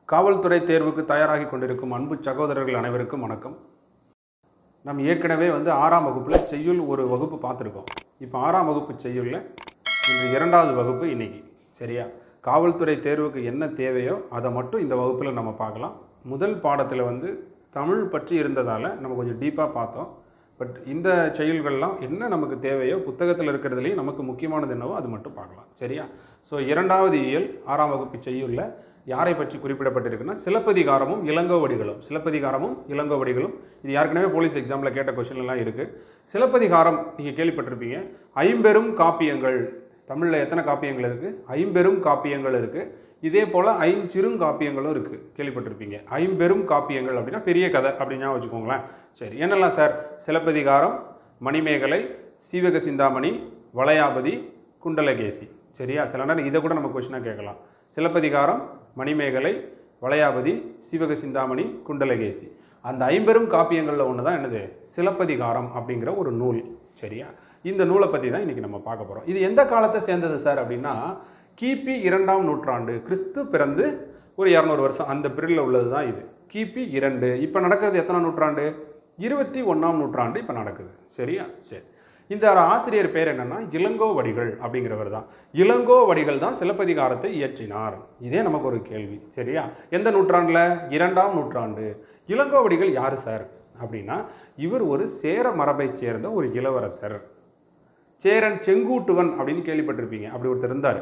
காவல்துறை தேர்வுக்கு தயாராகி கொண்டிருக்கும் அன்பு சகோதரர்கள் அனைவருக்கும் வணக்கம் நம்ம ஏற்கனவே வந்து ஆறாம் வகுப்பில் செய்யுள் ஒரு வகுப்பு பார்த்துருக்கோம் இப்போ ஆறாம் வகுப்பு செய்யுளில் இன்று இரண்டாவது வகுப்பு இன்னைக்கு சரியா காவல்துறை தேர்வுக்கு என்ன தேவையோ அதை மட்டும் இந்த வகுப்பில் நம்ம பார்க்கலாம் முதல் பாடத்தில் வந்து தமிழ் பற்றி இருந்ததால் நம்ம கொஞ்சம் டீப்பாக பார்த்தோம் பட் இந்த செயல்கள்லாம் என்ன நமக்கு தேவையோ புத்தகத்தில் இருக்கிறதுலையும் நமக்கு முக்கியமானது என்னவோ அது மட்டும் பார்க்கலாம் சரியா ஸோ இரண்டாவது இயல் ஆறாம் வகுப்பு செய்யுள்ள யாரை பற்றி குறிப்பிடப்பட்டிருக்குன்னா சிலப்பதிகாரமும் இளங்கோவடிகளும் சிலப்பதிகாரமும் இளங்கோவடிகளும் இது ஏற்கனவே போலீஸ் எக்ஸாமில் கேட்ட கொஸ்டின் எல்லாம் இருக்குது சிலப்பதிகாரம் நீங்கள் கேள்விப்பட்டிருப்பீங்க ஐம்பெரும் காப்பியங்கள் தமிழில் எத்தனை காப்பியங்கள் இருக்குது ஐம்பெரும் காப்பியங்கள் இருக்குது இதே போல் ஐஞ்சிறுங்காப்பியங்களும் இருக்குது கேள்விப்பட்டிருப்பீங்க ஐம்பெரும் காப்பியங்கள் அப்படின்னா பெரிய கதை அப்படின்னு வச்சுக்கோங்களேன் சரி என்னெல்லாம் சார் சிலப்பதிகாரம் மணிமேகலை சீவக சிந்தாமணி வளையாபதி குண்டலகேசி சரியா சில நேரம் இதை கூட நம்ம கொஸ்டினாக கேட்கலாம் சிலப்பதிகாரம் மணிமேகலை வளையாபதி சீவக சிந்தாமணி குண்டலகேசி அந்த ஐம்பெரும் காப்பியங்களில் ஒன்று தான் என்னது சிலப்பதிகாரம் அப்படிங்கிற ஒரு நூல் சரியா இந்த நூலை பற்றி தான் இன்றைக்கி நம்ம பார்க்க போகிறோம் இது எந்த காலத்தை சேர்ந்தது சார் அப்படின்னா கிபி இரண்டாம் நூற்றாண்டு கிறிஸ்து பிறந்து ஒரு இரநூறு வருஷம் அந்த பீரியடில் உள்ளது தான் இது கிபி இரண்டு இப்போ நடக்கிறது எத்தனை நூற்றாண்டு இருபத்தி ஒன்றாம் நூற்றாண்டு இப்போ நடக்குது சரியா சரி இந்த ஆசிரியர் பேர் என்னன்னா இளங்கோவடிகள் அப்படிங்கிறவர் தான் இளங்கோவடிகள் தான் சிலப்பதிகாரத்தை இயற்றினார் இதே நமக்கு ஒரு கேள்வி சரியா எந்த நூற்றாண்டில் இரண்டாம் நூற்றாண்டு இளங்கோவடிகள் யார் சார் அப்படின்னா இவர் ஒரு சேர மரபைச் சேர்ந்த ஒரு இளவரசர் சேரன் செங்கூட்டுவன் அப்படின்னு கேள்விப்பட்டிருப்பீங்க அப்படி ஒருத்தர் இருந்தார்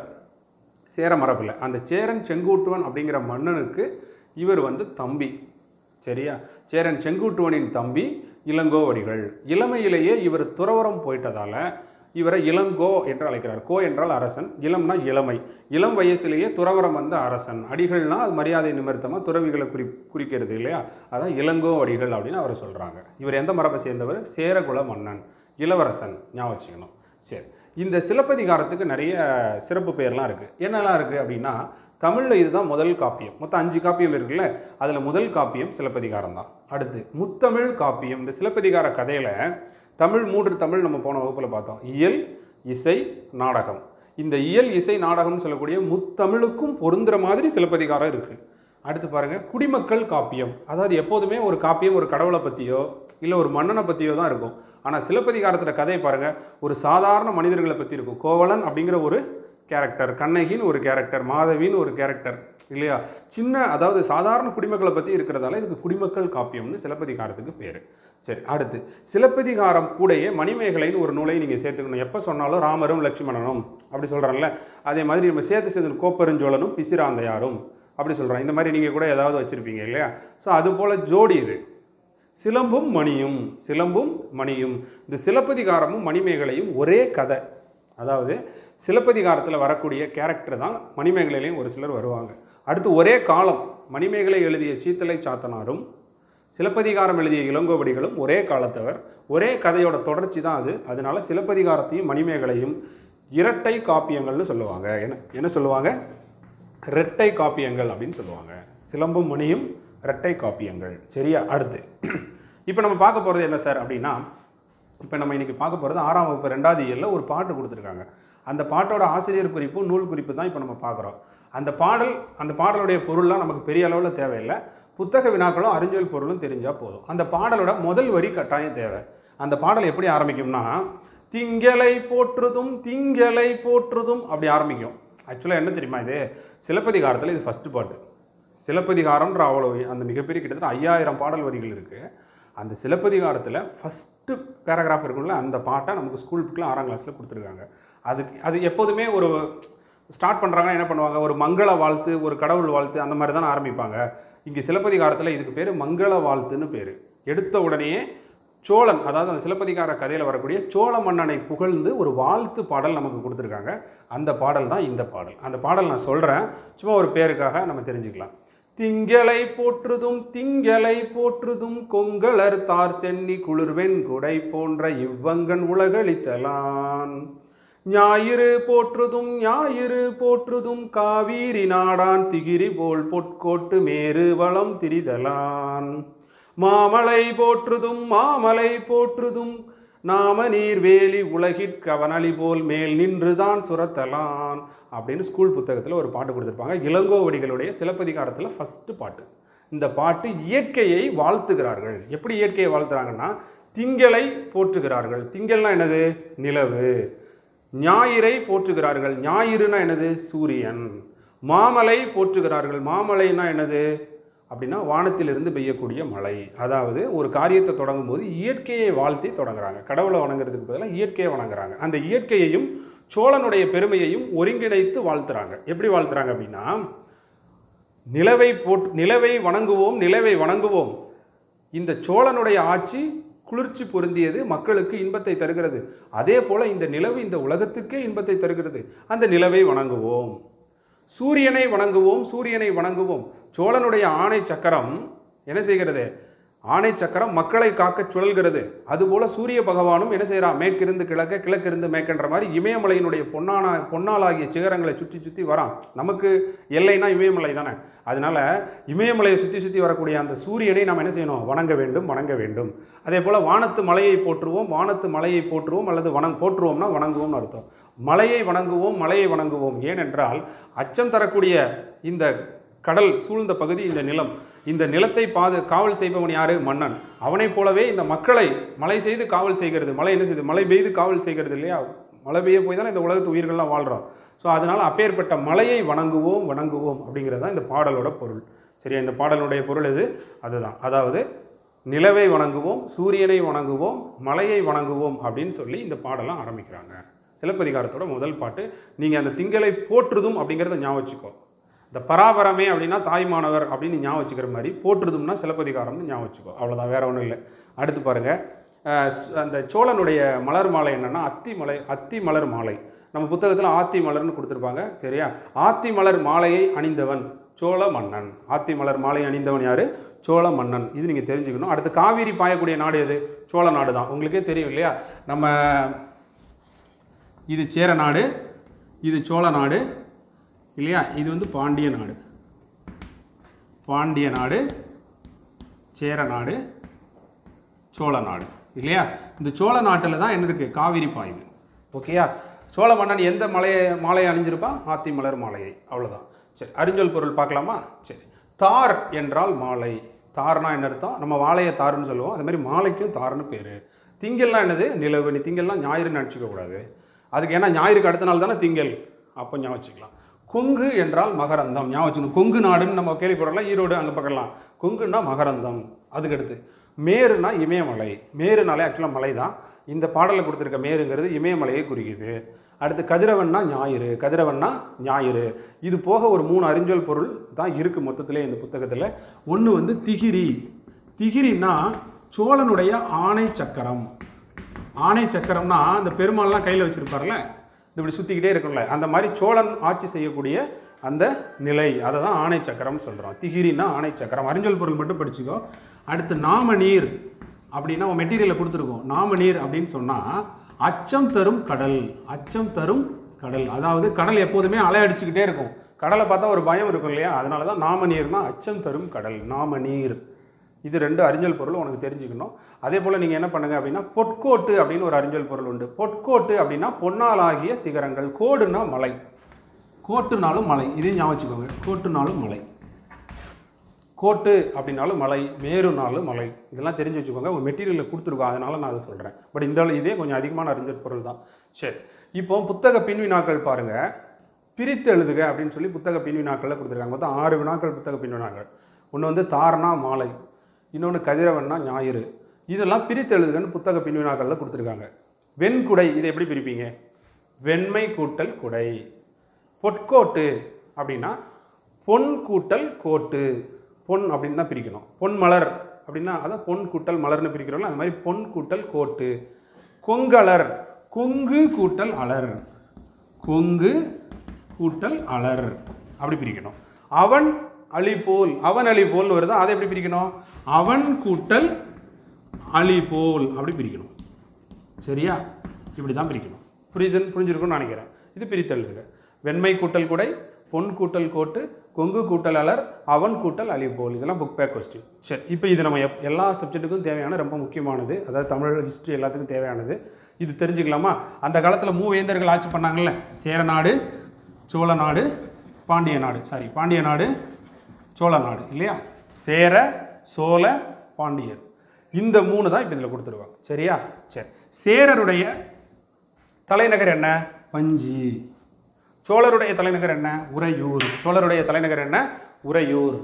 சேர மரபில் அந்த சேரன் செங்கூட்டுவன் அப்படிங்கிற மன்னனுக்கு இவர் வந்து தம்பி சரியா சேரன் செங்குட்டுவனின் தம்பி இளங்கோவடிகள் இளமையிலேயே இவர் துறவரம் போயிட்டதால இவரை இளங்கோ என்று அழைக்கிறார் கோ என்றால் அரசன் இளம்னா இளமை இளம் வயசிலேயே துறவரம் வந்த அரசன் அடிகள்னா அது மரியாதை நிமித்தமாக துறவிகளை குறி குறிக்கிறது இல்லையா அதான் இளங்கோ அடிகள் அப்படின்னு அவர் சொல்கிறாங்க இவர் எந்த மரபை சேர்ந்தவர் சேரகுல மன்னன் இளவரசன் ஞாபகம் வச்சுக்கணும் சரி இந்த சிலப்பதிகாரத்துக்கு நிறைய சிறப்பு பெயர்லாம் இருக்குது என்னெல்லாம் இருக்குது அப்படின்னா தமிழில் இதுதான் முதல் காப்பியம் மொத்தம் அஞ்சு காப்பியம் இருக்குல்ல அதில் முதல் காப்பியம் சிலப்பதிகாரம் தான் அடுத்து முத்தமிழ் காப்பியம் இந்த சிலப்பதிகார கதையில் தமிழ் மூன்று தமிழ் நம்ம போன வகுப்பில் பார்த்தோம் இயல் இசை நாடகம் இந்த இயல் இசை நாடகம்னு சொல்லக்கூடிய முத்தமிழுக்கும் பொருந்துற மாதிரி சிலப்பதிகாரம் இருக்குது அடுத்து பாருங்க குடிமக்கள் காப்பியம் அதாவது எப்போதுமே ஒரு காப்பியம் ஒரு கடவுளை பற்றியோ இல்லை ஒரு மன்னனை பற்றியோ தான் இருக்கும் ஆனால் சிலப்பதிகாரத்தில் கதையை பாருங்க ஒரு சாதாரண மனிதர்களை பற்றி இருக்கும் கோவலன் அப்படிங்கிற ஒரு கேரக்டர் கண்ணகின்னு ஒரு கேரக்டர் மாதவின்னு ஒரு கேரக்டர் இல்லையா சின்ன அதாவது சாதாரண குடிமக்களை பற்றி இருக்கிறதால இதுக்கு குடிமக்கள் காப்பியம்னு சிலப்பதிகாரத்துக்கு பேர் சரி அடுத்து சிலப்பதிகாரம் கூடயே மணிமேகலைன்னு ஒரு நூலை நீங்கள் சேர்த்துக்கணும் எப்போ சொன்னாலும் ராமரும் லட்சுமணனும் அப்படி சொல்கிறேன்ல அதே மாதிரி நம்ம சேர்த்து சேர்த்து கோப்பெருஞ்சோழனும் பிசிராந்தையாரும் அப்படி சொல்கிறோம் இந்த மாதிரி நீங்கள் கூட ஏதாவது வச்சுருப்பீங்க இல்லையா ஸோ அது போல் ஜோடி இது சிலம்பும் மணியும் சிலம்பும் மணியும் இந்த சிலப்பதிகாரமும் மணிமேகலையும் ஒரே கதை அதாவது சிலப்பதிகாரத்தில் வரக்கூடிய கேரக்டர் தான் மணிமேகலையிலையும் ஒரு சிலர் வருவாங்க அடுத்து ஒரே காலம் மணிமேகலை எழுதிய சீத்தலை சாத்தனாரும் சிலப்பதிகாரம் எழுதிய இளங்கோவடிகளும் ஒரே காலத்தவர் ஒரே கதையோட தொடர்ச்சி தான் அது அதனால சிலப்பதிகாரத்தையும் மணிமேகலையும் இரட்டை காப்பியங்கள்னு சொல்லுவாங்க என்ன என்ன சொல்லுவாங்க இரட்டை காப்பியங்கள் அப்படின்னு சொல்லுவாங்க சிலம்பும் மணியும் இரட்டை காப்பியங்கள் சரியா அடுத்து இப்போ நம்ம பார்க்க போகிறது என்ன சார் அப்படின்னா இப்போ நம்ம இன்னைக்கு பார்க்க போகிறது ஆறாம் வகுப்பு ரெண்டாவது இயலில் ஒரு பாட்டு கொடுத்துருக்காங்க அந்த பாட்டோட ஆசிரியர் குறிப்பு நூல் குறிப்பு தான் இப்போ நம்ம பார்க்குறோம் அந்த பாடல் அந்த பாடலுடைய பொருள்லாம் நமக்கு பெரிய அளவில் தேவையில்லை புத்தக வினாக்களும் அறிஞ்சொல் பொருளும் தெரிஞ்சால் போதும் அந்த பாடலோட முதல் வரி கட்டாயம் தேவை அந்த பாடல் எப்படி ஆரம்பிக்கும்னா திங்களை போற்றுதும் திங்களை போற்றுதும் அப்படி ஆரம்பிக்கும் ஆக்சுவலாக என்ன தெரியுமா இது சிலப்பதிகாரத்தில் இது ஃபஸ்ட்டு பாட்டு சிலப்பதிகாரம்ன்ற அவ்வளோ அந்த மிகப்பெரிய கிட்டத்தட்ட ஐயாயிரம் பாடல் வரிகள் இருக்குது அந்த சிலப்பதிகாரத்தில் ஃபஸ்ட்டு பேராகிராஃப் இருக்கும்ல அந்த பாட்டை நமக்கு ஸ்கூல் புக்கில் ஆறாம் கிளாஸில் கொடுத்துருக்காங்க அதுக்கு அது எப்போதுமே ஒரு ஸ்டார்ட் பண்ணுறாங்கன்னா என்ன பண்ணுவாங்க ஒரு மங்கள வாழ்த்து ஒரு கடவுள் வாழ்த்து அந்த மாதிரி தானே ஆரம்பிப்பாங்க இங்கே சிலப்பதிகாரத்தில் இதுக்கு பேர் மங்கள வாழ்த்துன்னு பேர் எடுத்த உடனேயே சோழன் அதாவது அந்த சிலப்பதிகார கதையில் வரக்கூடிய சோழ மன்னனை புகழ்ந்து ஒரு வாழ்த்து பாடல் நமக்கு கொடுத்துருக்காங்க அந்த பாடல் தான் இந்த பாடல் அந்த பாடல் நான் சொல்கிறேன் சும்மா ஒரு பேருக்காக நம்ம தெரிஞ்சுக்கலாம் திங்களை போற்றுதும் திங்களை போற்றுதும் கொங்கலர் தார் சென்னி குளிர்வெண் குடை போன்ற இவ்வங்கன் உலகளித்தலான் ஞாயிறு போற்றுதும் ஞாயிறு போற்றுதும் காவிரி நாடான் திகிரி போல் பொற்கோட்டு மேரு வளம் திரிதலான் மாமலை போற்றுதும் மாமலை போற்றுதும் நாம நீர்வேலி உலகிற்கவனளி போல் மேல் நின்றுதான் சுரத்தலான் அப்படின்னு ஸ்கூல் புத்தகத்தில் ஒரு பாட்டு கொடுத்துருப்பாங்க இளங்கோவடிகளுடைய சிலப்பதிகாரத்தில் ஃபஸ்ட்டு பாட்டு இந்த பாட்டு இயற்கையை வாழ்த்துகிறார்கள் எப்படி இயற்கையை வாழ்த்துறாங்கன்னா திங்களை போற்றுகிறார்கள் திங்கள்னா என்னது நிலவு ஞாயிறை போற்றுகிறார்கள் ஞாயிறுனா என்னது சூரியன் மாமலை போற்றுகிறார்கள் மாமலைனா என்னது அப்படின்னா வானத்திலிருந்து பெய்யக்கூடிய மழை அதாவது ஒரு காரியத்தை தொடங்கும் போது இயற்கையை வாழ்த்தி தொடங்குறாங்க கடவுளை வணங்குறதுக்கு பதிலாக இயற்கையை வணங்குறாங்க அந்த இயற்கையையும் சோழனுடைய பெருமையையும் ஒருங்கிணைத்து வாழ்த்துறாங்க எப்படி வாழ்த்துறாங்க அப்படின்னா நிலவை போட் நிலவை வணங்குவோம் நிலவை வணங்குவோம் இந்த சோழனுடைய ஆட்சி குளிர்ச்சி பொருந்தியது மக்களுக்கு இன்பத்தை தருகிறது அதே போல இந்த நிலவு இந்த உலகத்துக்கே இன்பத்தை தருகிறது அந்த நிலவை வணங்குவோம் சூரியனை வணங்குவோம் சூரியனை வணங்குவோம் சோழனுடைய ஆணை சக்கரம் என்ன செய்கிறது ஆணை சக்கரம் மக்களை காக்க சுழல்கிறது அதுபோல சூரிய பகவானும் என்ன செய்கிறான் மேற்கிருந்து கிழக்க கிழக்கிருந்து மேற்கன்ற மாதிரி இமயமலையினுடைய பொன்னான பொன்னாலாகிய சிகரங்களை சுற்றி சுற்றி வரான் நமக்கு எல்லைனா இமயமலை தானே அதனால இமயமலையை சுற்றி சுற்றி வரக்கூடிய அந்த சூரியனை நாம் என்ன செய்யணும் வணங்க வேண்டும் வணங்க வேண்டும் அதே போல் வானத்து மலையை போற்றுவோம் வானத்து மலையை போற்றுவோம் அல்லது வணங் போற்றுவோம்னா வணங்குவோம்னு அர்த்தம் மலையை வணங்குவோம் மலையை வணங்குவோம் ஏனென்றால் அச்சம் தரக்கூடிய இந்த கடல் சூழ்ந்த பகுதி இந்த நிலம் இந்த நிலத்தை பாது காவல் செய்பவன் யாரு மன்னன் அவனைப் போலவே இந்த மக்களை மழை செய்து காவல் செய்கிறது மழை என்ன செய்யுது மழை பெய்து காவல் செய்கிறது இல்லையா மழை பெய்ய போய் தான் இந்த உலகத்து உயிர்கள்லாம் வாழ்கிறோம் ஸோ அதனால் அப்பேற்பட்ட மலையை வணங்குவோம் வணங்குவோம் அப்படிங்கிறது தான் இந்த பாடலோட பொருள் சரியா இந்த பாடலுடைய பொருள் எது அதுதான் அதாவது நிலவை வணங்குவோம் சூரியனை வணங்குவோம் மலையை வணங்குவோம் அப்படின்னு சொல்லி இந்த பாடலாம் ஆரம்பிக்கிறாங்க சிலப்பதிகாரத்தோட முதல் பாட்டு நீங்கள் அந்த திங்களை போற்றுதும் அப்படிங்கிறத ஞாபகம் வச்சுக்கோ இந்த பராபரமே அப்படின்னா தாய்மானவர் அப்படின்னு ஞாபகம் வச்சுக்கிற மாதிரி போற்றுதும்னா சிலப்பதிகாரம்னு ஞாபகம் வச்சுக்கோ அவ்வளோதான் வேற ஒன்றும் இல்லை அடுத்து பாருங்க அஹ் ஸ்- அந்த சோழனுடைய மலர் மாலை என்னன்னா அத்தி மலை அத்தி மலர் மாலை நம்ம புத்தகத்தில் ஆத்தி மலர்னு கொடுத்துருப்பாங்க சரியா ஆத்தி மலர் மாலையை அணிந்தவன் சோழ மன்னன் ஆத்தி மலர் மாலை அணிந்தவன் யாரு சோழ மன்னன் இது நீங்கள் தெரிஞ்சுக்கணும் அடுத்து காவிரி பாயக்கூடிய நாடு எது சோழ நாடு தான் உங்களுக்கே தெரியும் இல்லையா நம்ம இது சேர நாடு இது சோழ நாடு இல்லையா இது வந்து பாண்டிய நாடு பாண்டிய நாடு சேர நாடு சோழ நாடு இல்லையா இந்த சோழ நாட்டில் தான் என்ன இருக்குது காவிரி பாயுது ஓகேயா சோழ மன்னன் எந்த மலையை மாலையை அணிஞ்சிருப்பான் ஆத்தி மலர் மாலையை அவ்வளோதான் சரி அறிஞ்சொல் பொருள் பார்க்கலாமா சரி தார் என்றால் மாலை தார்னா என்ன அர்த்தம் நம்ம வாழையை தாருன்னு சொல்லுவோம் அது மாதிரி மாலைக்கும் தார்னு பேர் திங்கள்னா என்னது நிலவு நீ திங்கள்லாம் ஞாயிறுன்னு நினச்சிக்க கூடாது அதுக்கு ஏன்னா ஞாயிறுக்கு அடுத்த நாள் தானே திங்கள் அப்போ ஞாபகம் வச்சுக்கலாம் கொங்கு என்றால் மகரந்தம் ஞாபகம் வச்சுக்கணும் கொங்கு நாடுன்னு நம்ம கேள்விப்படலாம் ஈரோடு அங்கே பக்கலாம் கொங்குன்னா மகரந்தம் அதுக்கடுத்து மேருனா இமயமலை மேருனாலே ஆக்சுவலாக மலை தான் இந்த பாடலில் கொடுத்துருக்க மேருங்கிறது இமயமலையை குறிக்குது அடுத்து கதிரவன்னா ஞாயிறு கதிரவன்னா ஞாயிறு இது போக ஒரு மூணு அறிஞ்சொல் பொருள் தான் இருக்குது மொத்தத்திலே இந்த புத்தகத்தில் ஒன்று வந்து திகிரி திகிரின்னா சோழனுடைய ஆணை சக்கரம் ஆணை சக்கரம்னா அந்த பெருமாள்லாம் கையில் வச்சிருப்பார்ல இது இப்படி சுற்றிக்கிட்டே இருக்கும்ல அந்த மாதிரி சோழன் ஆட்சி செய்யக்கூடிய அந்த நிலை அதை தான் ஆணை சக்கரம்னு சொல்கிறோம் திகிரின்னா ஆணை சக்கரம் அறிஞ்சொல் பொருள் மட்டும் படிச்சுக்கோ அடுத்து நாம நீர் அப்படின்னா மெட்டீரியலை கொடுத்துருக்கோம் நாம நீர் அப்படின்னு சொன்னால் அச்சம் தரும் கடல் அச்சம் தரும் கடல் அதாவது கடல் எப்போதுமே அலை அடிச்சுக்கிட்டே இருக்கும் கடலை பார்த்தா ஒரு பயம் இருக்கும் இல்லையா அதனால தான் நாம நீர்னா அச்சம் தரும் கடல் நாம நீர் இது ரெண்டு அறிஞ்சல் பொருள் உனக்கு தெரிஞ்சுக்கணும் அதே போல் நீங்கள் என்ன பண்ணுங்க அப்படின்னா பொற்கோட்டு அப்படின்னு ஒரு அறிஞ்சல் பொருள் உண்டு பொற்கோட்டு அப்படின்னா பொன்னாலாகிய சிகரங்கள் கோடுனா மலை கோட்டுனாலும் மலை இதையும் ஞாபகம் வச்சுக்கோங்க கோட்டுனாலும் மலை கோட்டு அப்படின்னாலும் மலை மேருனாலும் மலை இதெல்லாம் தெரிஞ்சு வச்சுக்கோங்க ஒரு மெட்டீரியலில் கொடுத்துருக்கோம் அதனால நான் அதை சொல்கிறேன் பட் இந்த இதே கொஞ்சம் அதிகமான அறிஞ்சல் பொருள் தான் சரி இப்போ புத்தக பின்வினாக்கள் பாருங்க பிரித்து எழுதுக அப்படின்னு சொல்லி புத்தக பின்வினாக்களில் கொடுத்துருக்காங்க மொத்தம் ஆறு வினாக்கள் புத்தக பின்வினாக்கள் ஒன்று வந்து தாரணா மாலை இன்னொன்று கதிரவன்னா ஞாயிறு இதெல்லாம் பிரித்து எழுதுகன்னு புத்தக பின்வினாக்களில் கொடுத்துருக்காங்க வெண்குடை இதை எப்படி பிரிப்பீங்க வெண்மை கூட்டல் குடை பொற்கோட்டு அப்படின்னா பொன் கூட்டல் கோட்டு பொன் அப்படின்னு தான் பிரிக்கணும் பொன் மலர் அப்படின்னா அதான் பொன் கூட்டல் மலர்னு பிரிக்கிறோம்ல அந்த மாதிரி பொன் கூட்டல் கோட்டு கொங்கலர் கொங்கு கூட்டல் அலர் கொங்கு கூட்டல் அலர் அப்படி பிரிக்கணும் அவன் அழிபோல் அவன் அழிபோல்னு வருதா அதை எப்படி பிரிக்கணும் அவன் கூட்டல் அழிபோல் அப்படி பிரிக்கணும் சரியா இப்படி தான் பிரிக்கணும் புரியுதுன்னு புரிஞ்சிருக்கும்னு நினைக்கிறேன் இது பிரித்தல் இருக்கு வெண்மை கூட்டல் குடை பொன் கூட்டல் கோட்டு கொங்கு கூட்டல் அலர் அவன் கூட்டல் அலிபோல் இதெல்லாம் புக் பேக் கொஸ்டின் சரி இப்போ இது நம்ம எப் எல்லா சப்ஜெக்ட்டுக்கும் தேவையான ரொம்ப முக்கியமானது அதாவது தமிழ் ஹிஸ்ட்ரி எல்லாத்துக்கும் தேவையானது இது தெரிஞ்சுக்கலாமா அந்த காலத்தில் மூவேந்தர்கள் ஆட்சி பண்ணாங்கல்ல சேர நாடு சோழ நாடு பாண்டிய நாடு சாரி பாண்டிய நாடு சோழ நாடு இல்லையா சேர சோழ பாண்டியர் இந்த மூணு தான் இப்போ இதில் கொடுத்துருவாங்க சரியா சரி சேரருடைய தலைநகர் என்ன வஞ்சி சோழருடைய தலைநகர் என்ன உறையூர் சோழருடைய தலைநகர் என்ன உறையூர்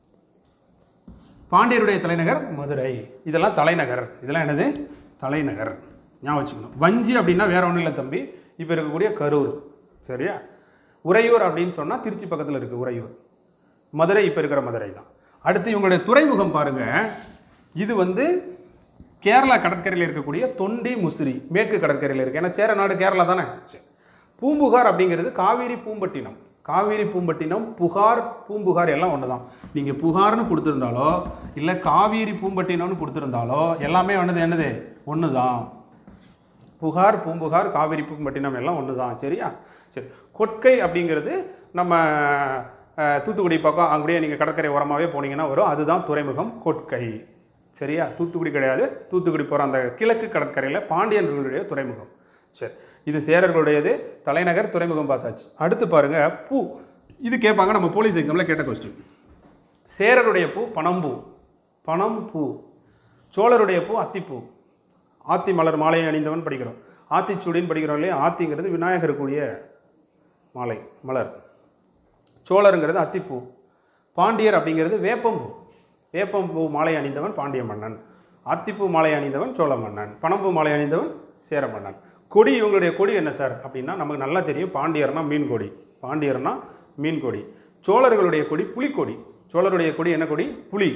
பாண்டியருடைய தலைநகர் மதுரை இதெல்லாம் தலைநகர் இதெல்லாம் என்னது தலைநகர் ஞாபகம் வச்சுக்கணும் வஞ்சி அப்படின்னா வேற ஒன்றும் இல்லை தம்பி இப்போ இருக்கக்கூடிய கரூர் சரியா உறையூர் அப்படின்னு சொன்னால் திருச்சி பக்கத்தில் இருக்குது உறையூர் மதுரை இப்போ இருக்கிற மதுரை தான் அடுத்து இவங்களுடைய துறைமுகம் பாருங்க இது வந்து கேரளா கடற்கரையில் இருக்கக்கூடிய தொண்டி முசிறி மேற்கு கடற்கரையில் இருக்கு ஏன்னா சேர நாடு கேரளா தானே சரி. பூம்புகார் அப்படிங்கிறது காவேரி பூம்பட்டினம் காவேரி பூம்பட்டினம் புகார் பூம்புகார் எல்லாம் ஒன்று தான் நீங்கள் புகார்னு கொடுத்துருந்தாலோ இல்லை காவேரி பூம்பட்டினம்னு கொடுத்துருந்தாலோ எல்லாமே என்னது என்னது ஒன்று தான் புகார் பூம்புகார் காவிரி பூம்பட்டினம் எல்லாம் ஒன்று தான் சரியா சரி கொட்கை அப்படிங்கிறது நம்ம அஹ், தூத்துக்குடி பக்கம் அங்கேயே நீங்கள் கடற்கரை ஓரமாகவே போனீங்கன்னா வரும் அதுதான் துறைமுகம் கொட்கை சரியா தூத்துக்குடி கிடையாது தூத்துக்குடி போகிற அந்த கிழக்கு கடற்கரையில் பாண்டியர்களுடைய துறைமுகம் சரி இது சேரர்களுடையது தலைநகர் துறைமுகம் பார்த்தாச்சு அடுத்து பாருங்க பூ இது கேட்பாங்க நம்ம போலீஸ் எக்ஸாமில் கேட்ட கொஸ்டின் சேரருடைய பூ பனம்பூ பனம் பூ சோழருடைய பூ அத்திப்பூ ஆத்தி மலர் மாலையை அணிந்தவன் படிக்கிறோம் ஆத்திச்சூடின்னு படிக்கிறோம் இல்லையா ஆத்திங்கிறது விநாயகருக்குரிய மாலை மலர் சோழருங்கிறது அத்திப்பூ பாண்டியர் அப்படிங்கிறது வேப்பம்பூ வேப்பம்பூ மாலை அணிந்தவன் பாண்டிய மன்னன் அத்திப்பூ மாலை அணிந்தவன் சோழ மன்னன் பனம்பூ மாலை அணிந்தவன் சேர மன்னன் கொடி இவங்களுடைய கொடி என்ன சார் அப்படின்னா நமக்கு நல்லா தெரியும் பாண்டியர்னா மீன் கொடி பாண்டியர்னா மீன் கொடி சோழர்களுடைய கொடி புலிக்கொடி சோழருடைய கொடி என்ன கொடி புலி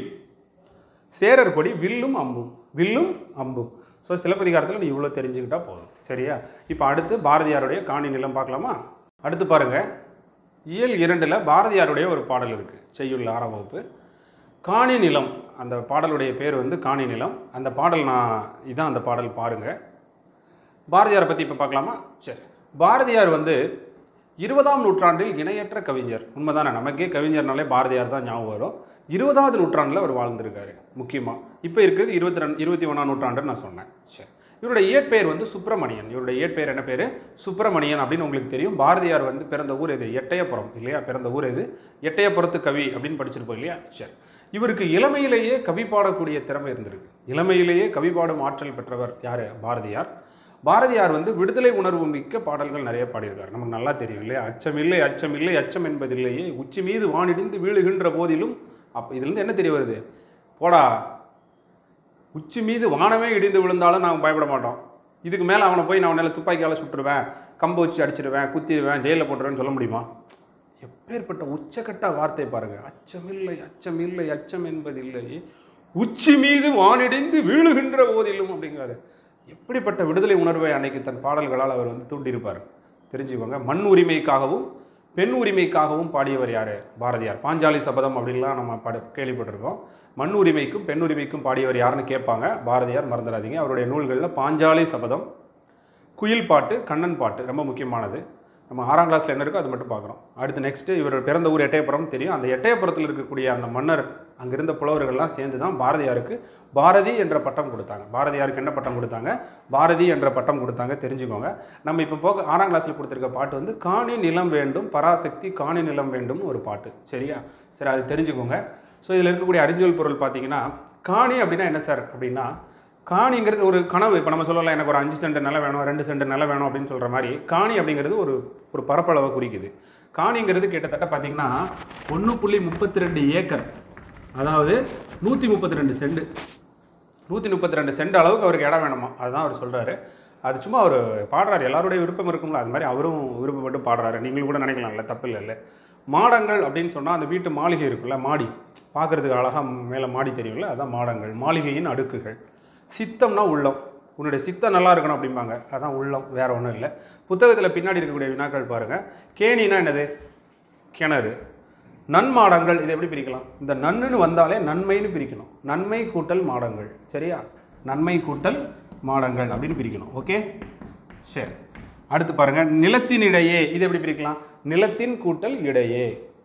சேரர் கொடி வில்லும் அம்பும் வில்லும் அம்பும் ஸோ சிலப்பதிகாரத்தில் நீ இவ்வளோ தெரிஞ்சுக்கிட்டா போதும் சரியா இப்போ அடுத்து பாரதியாருடைய காணி நிலம் பார்க்கலாமா அடுத்து பாருங்க இயல் இரண்டில் பாரதியாருடைய ஒரு பாடல் இருக்குது செய்யுள்ள ஆறாம் வகுப்பு காணி நிலம் அந்த பாடலுடைய பேர் வந்து காணி நிலம் அந்த பாடல் நான் இதான் அந்த பாடல் பாருங்கள் பாரதியாரை பற்றி இப்போ பார்க்கலாமா சரி பாரதியார் வந்து இருபதாம் நூற்றாண்டில் இணையற்ற கவிஞர் உண்மைதானே நமக்கே கவிஞர்னாலே பாரதியார் தான் ஞாபகம் வரும் இருபதாவது நூற்றாண்டில் அவர் வாழ்ந்திருக்காரு முக்கியமாக இப்போ இருக்கிறது இருபத்தி ரெண்டு இருபத்தி ஒன்றாம் நூற்றாண்டுன்னு நான் சொன்னேன் சரி இவருடைய இயற்பெயர் வந்து சுப்பிரமணியன் இவருடைய இயற்பெயர் என்ன பேர் சுப்பிரமணியன் அப்படின்னு உங்களுக்கு தெரியும் பாரதியார் வந்து பிறந்த ஊர் எது எட்டயபுரம் இல்லையா பிறந்த ஊர் எது எட்டயபுரத்து கவி அப்படின்னு படிச்சிருப்போம் இல்லையா சரி இவருக்கு இளமையிலேயே கவி பாடக்கூடிய திறமை இருந்திருக்கு இளமையிலேயே கவி பாடும் ஆற்றல் பெற்றவர் யார் பாரதியார் பாரதியார் வந்து விடுதலை உணர்வு மிக்க பாடல்கள் நிறைய பாடியிருக்கார் நமக்கு நல்லா தெரியும் இல்லையா அச்சமில்லை அச்சமில்லை அச்சம் என்பதில்லையே உச்சி மீது வானிடிந்து வீழுகின்ற போதிலும் அப்போ இதுலேருந்து என்ன தெரிய வருது போடா உச்சி மீது வானமே இடிந்து விழுந்தாலும் நாங்கள் பயப்பட மாட்டோம் இதுக்கு மேலே அவனை போய் நான் உன்னால் துப்பாக்கியால் சுட்டுருவேன் கம்பு வச்சு அடிச்சிடுவேன் குத்திடுவேன் ஜெயிலில் போட்டுருவேன்னு சொல்ல முடியுமா எப்பேற்பட்ட உச்சக்கட்ட வார்த்தை பாருங்க அச்சமில்லை அச்சமில்லை அச்சம் என்பதில்லை உச்சி மீது வானிடிந்து வீழுகின்ற போதிலும் அப்படிங்கிறாரு எப்படிப்பட்ட விடுதலை உணர்வை அன்னைக்கு தன் பாடல்களால் அவர் வந்து தூண்டியிருப்பார் தெரிஞ்சுக்கோங்க மண் உரிமைக்காகவும் பெண் உரிமைக்காகவும் பாடியவர் யார் பாரதியார் பாஞ்சாலி சபதம் அப்படின்லாம் நம்ம பட கேள்விப்பட்டிருக்கோம் மண் உரிமைக்கும் பெண் உரிமைக்கும் பாடியவர் யாருன்னு கேட்பாங்க பாரதியார் மறந்துடாதீங்க அவருடைய நூல்களில் பாஞ்சாலி சபதம் குயில் பாட்டு கண்ணன் பாட்டு ரொம்ப முக்கியமானது நம்ம ஆறாம் கிளாஸில் என்ன இருக்கோ அது மட்டும் பார்க்குறோம் அடுத்து நெக்ஸ்ட்டு இவர் பிறந்த ஊர் எட்டயபுரம் தெரியும் அந்த எட்டயபுரத்தில் இருக்கக்கூடிய அந்த மன்னர் அங்கிருந்த புலவர்கள்லாம் சேர்ந்து தான் பாரதியாருக்கு பாரதி என்ற பட்டம் கொடுத்தாங்க பாரதியாருக்கு என்ன பட்டம் கொடுத்தாங்க பாரதி என்ற பட்டம் கொடுத்தாங்க தெரிஞ்சுக்கோங்க நம்ம இப்போ போக ஆறாம் கிளாஸில் கொடுத்துருக்க பாட்டு வந்து காணி நிலம் வேண்டும் பராசக்தி காணி நிலம் வேண்டும்னு ஒரு பாட்டு சரியா சரி அது தெரிஞ்சுக்கோங்க ஸோ இதில் இருக்கக்கூடிய அறிவியல் பொருள் பார்த்தீங்கன்னா காணி அப்படின்னா என்ன சார் அப்படின்னா காணிங்கிறது ஒரு கனவு இப்போ நம்ம சொல்லலாம் எனக்கு ஒரு அஞ்சு சென்ட் நிலம் வேணும் ரெண்டு சென்ட் நிலம் வேணும் அப்படின்னு சொல்கிற மாதிரி காணி அப்படிங்கிறது ஒரு ஒரு பரப்பளவை குறிக்குது காணிங்கிறது கிட்டத்தட்ட பார்த்தீங்கன்னா ஒன்று புள்ளி முப்பத்தி ரெண்டு ஏக்கர் அதாவது நூற்றி முப்பத்தி ரெண்டு சென்ட் நூற்றி முப்பத்தி ரெண்டு சென்ட் அளவுக்கு அவருக்கு இடம் வேணுமா அதுதான் அவர் சொல்கிறாரு அது சும்மா அவர் பாடுறாரு எல்லாருடைய விருப்பம் இருக்கும்ல அது மாதிரி அவரும் விருப்பப்பட்டு பாடுறாரு நீங்களும் கூட நினைக்கலாம்ல தப்பு இல்லைல்ல மாடங்கள் அப்படின்னு சொன்னால் அந்த வீட்டு மாளிகை இருக்குல்ல மாடி பார்க்குறதுக்கு அழகாக மேலே மாடி தெரியும்ல அதான் மாடங்கள் மாளிகையின் அடுக்குகள் சித்தம்னா உள்ளம் உன்னுடைய சித்தம் நல்லா இருக்கணும் அப்படிம்பாங்க அதான் உள்ளம் வேற ஒன்றும் இல்லை புத்தகத்தில் பின்னாடி இருக்கக்கூடிய வினாக்கள் பாருங்கள் கேணினா என்னது கிணறு நன்மாடங்கள் இதை எப்படி பிரிக்கலாம் இந்த நன்னுன்னு வந்தாலே நன்மைன்னு பிரிக்கணும் நன்மை கூட்டல் மாடங்கள் சரியா நன்மை கூட்டல் மாடங்கள் அப்படின்னு பிரிக்கணும் ஓகே சரி அடுத்து பாருங்க நிலத்தின் இடையே இது எப்படி பிரிக்கலாம் நிலத்தின் கூட்டல் இடையே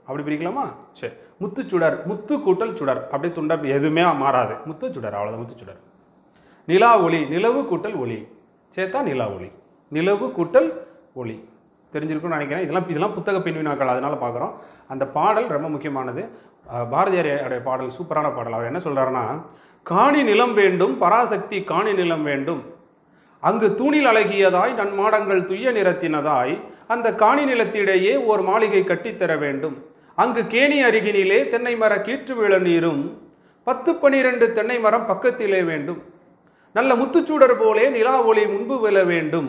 அப்படி பிரிக்கலாமா சரி முத்துச்சுடர் முத்து கூட்டல் சுடர் அப்படி துண்டா எதுவுமே மாறாது முத்துச்சுடர் அவ்வளோதான் முத்துச்சுடர் நிலா ஒளி நிலவு கூட்டல் ஒளி சேர்த்தா நிலா ஒளி நிலவு கூட்டல் ஒளி தெரிஞ்சிருக்கும்னு நினைக்கிறேன் இதெல்லாம் இதெல்லாம் புத்தக பின்வினாக்கள் அதனால பார்க்குறோம் அந்த பாடல் ரொம்ப முக்கியமானது அஹ் பாரதியாருடைய பாடல் சூப்பரான பாடல் அவர் என்ன சொல்றாருன்னா காணி நிலம் வேண்டும் பராசக்தி காணி நிலம் வேண்டும் அங்கு தூணில் அழகியதாய் நன்மாடங்கள் துய்ய நிறத்தினதாய் அந்த காணி நிலத்திடையே ஓர் மாளிகை கட்டித்தர வேண்டும் அங்கு கேணி அருகினிலே தென்னை மர கீற்று விழ நீரும் பத்து பனிரெண்டு தென்னை மரம் பக்கத்திலே வேண்டும் நல்ல முத்துச்சூடர் போலே நிலா ஒளி முன்பு விழ வேண்டும்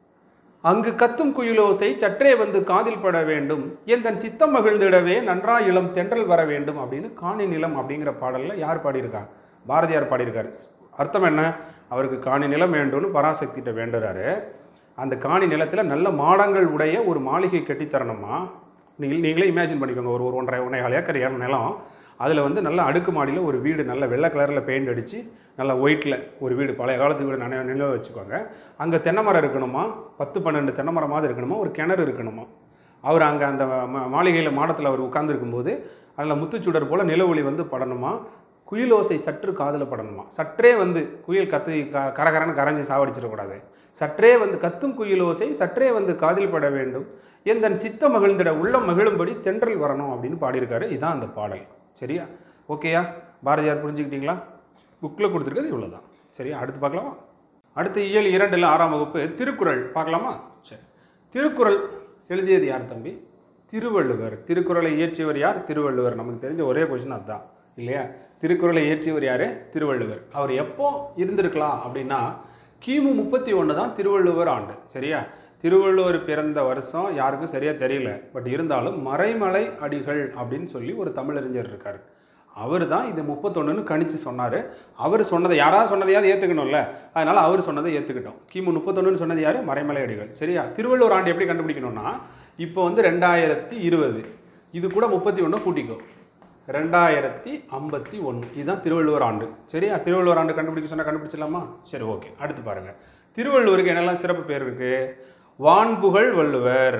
அங்கு கத்தும் குயிலோசை சற்றே வந்து காதில் பட வேண்டும் என் தன் சித்தம் மகிழ்ந்திடவே நன்றா இளம் தென்றல் வர வேண்டும் அப்படின்னு காணி நிலம் அப்படிங்கிற பாடல்ல யார் பாடியிருக்கா பாரதியார் பாடியிருக்காரு அர்த்தம் என்ன அவருக்கு காணி நிலம் வேண்டும்னு பராசக்திகிட்ட வேண்டுறாரு அந்த காணி நிலத்தில் நல்ல மாடங்கள் உடைய ஒரு மாளிகை கட்டித்தரணுமா நீங்கள் நீங்களே இமேஜின் பண்ணிக்கோங்க ஒரு ஒரு ஒன்றரை ஒன்றரை கால் ஏக்கர் ஏழு நிலம் அதில் வந்து நல்ல அடுக்குமாடியில் ஒரு வீடு நல்ல வெள்ளை கலரில் பெயிண்ட் அடித்து நல்ல ஒயிட்டில் ஒரு வீடு பழைய காலத்து வீடு நினைவு நினைவு வச்சுக்கோங்க அங்கே தென்னை மரம் இருக்கணுமா பத்து பன்னெண்டு தென்னை மரமாவது இருக்கணுமா ஒரு கிணறு இருக்கணுமா அவர் அங்கே அந்த ம- மாளிகையில் மாடத்தில் அவர் உட்கார்ந்திருக்கும்போது அதில் முத்துச்சுடர் போல் நிலவொளி வந்து படணுமா குயிலோசை சற்று காதில் படணுமா சற்றே வந்து குயில் கத்து க கரகரன்னு கரைஞ்சி சாவடிச்சிடக்கூடாது சற்றே வந்து கத்தும் குயிலோசை சற்றே வந்து காதில் பட வேண்டும் என் தன் சித்த மகிழ்ந்திட உள்ளம் மகிழும்படி தென்றல் வரணும் அப்படின்னு பாடியிருக்காரு இதான் அந்த பாடல் சரியா ஓகேயா பாரதியார் புரிஞ்சுக்கிட்டீங்களா புக்கில் கொடுத்துருக்கிறது இவ்வளோ தான் சரியா அடுத்து பார்க்கலாமா அடுத்து இயல் இரண்டில் ஆறாம் வகுப்பு திருக்குறள் பார்க்கலாமா சரி திருக்குறள் எழுதியது யார் தம்பி திருவள்ளுவர் திருக்குறளை இயற்றியவர் யார் திருவள்ளுவர் நமக்கு தெரிஞ்ச ஒரே கொஷின் அதுதான் இல்லையா திருக்குறளை இயற்றியவர் யார் திருவள்ளுவர் அவர் எப்போ இருந்திருக்கலாம் அப்படின்னா கிமு முப்பத்தி ஒன்று தான் திருவள்ளுவர் ஆண்டு சரியா திருவள்ளுவர் பிறந்த வருஷம் யாருக்கும் சரியாக தெரியல பட் இருந்தாலும் மறைமலை அடிகள் அப்படின்னு சொல்லி ஒரு தமிழறிஞர் இருக்கார் அவர் தான் இது முப்பத்தொன்னுன்னு கணிச்சு சொன்னார் அவர் சொன்னதை யாராவது சொன்னதையாவது ஏற்றுக்கணும்ல அதனால் அவர் சொன்னதை ஏற்றுக்கிட்டோம் கிமு முப்பத்தொன்னுன்னு சொன்னது யார் மறைமலை அடிகள் சரியா திருவள்ளுவர் ஆண்டு எப்படி கண்டுபிடிக்கணும்னா இப்போ வந்து ரெண்டாயிரத்தி இருபது இது கூட முப்பத்தி ஒன்று கூட்டிக்கோ ரெண்டாயிரத்தி ஐம்பத்தி ஒன்று இதுதான் திருவள்ளுவர் ஆண்டு சரியா திருவள்ளுவர் ஆண்டு கண்டுபிடிக்க சொன்னால் கண்டுபிடிச்சிடலாமா சரி ஓகே அடுத்து பாருங்க திருவள்ளுவருக்கு என்னெல்லாம் சிறப்பு பேர் இருக்கு வான்புகழ் வள்ளுவர்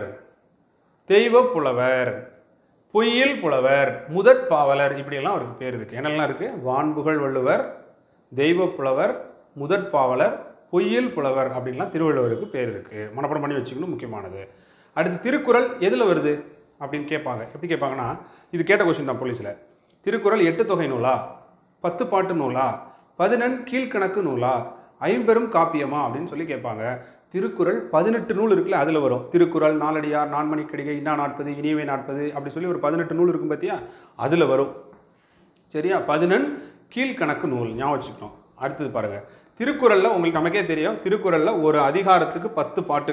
தெய்வ புலவர் பொய்யில் புலவர் முதற் பாவலர் இப்படியெல்லாம் அவருக்கு பேர் இருக்கு என்னெல்லாம் இருக்கு வான்புகழ் வள்ளுவர் தெய்வ புலவர் முதற் பாவலர் பொய்யில் புலவர் அப்படின்லாம் திருவள்ளுவருக்கு பேர் இருக்கு மனப்பாடம் பண்ணி வச்சுக்கணும் முக்கியமானது அடுத்து திருக்குறள் எதில் வருது அப்படின்னு கேட்பாங்க எப்படி கேட்பாங்கன்னா இது கேட்ட கொஸ்டின் தான் போலீஸில் திருக்குறள் எட்டு தொகை நூலா பத்து பாட்டு நூலா பதினெண் கீழ்க்கணக்கு நூலா ஐம்பெரும் காப்பியமா அப்படின்னு சொல்லி கேட்பாங்க திருக்குறள் பதினெட்டு நூல் இருக்குல்ல அதில் வரும் திருக்குறள் நாலடியார் நான்மணிக்கடிகை இன்னா நாற்பது இனியவை நாற்பது அப்படி சொல்லி ஒரு பதினெட்டு நூல் இருக்கும் பார்த்தியா அதில் வரும் சரியா பதினெண் கீழ்க்கணக்கு நூல் ஞாபகம் வச்சுக்கணும் அடுத்தது பாருங்க திருக்குறளில் உங்களுக்கு நமக்கே தெரியும் திருக்குறளில் ஒரு அதிகாரத்துக்கு பத்து பாட்டு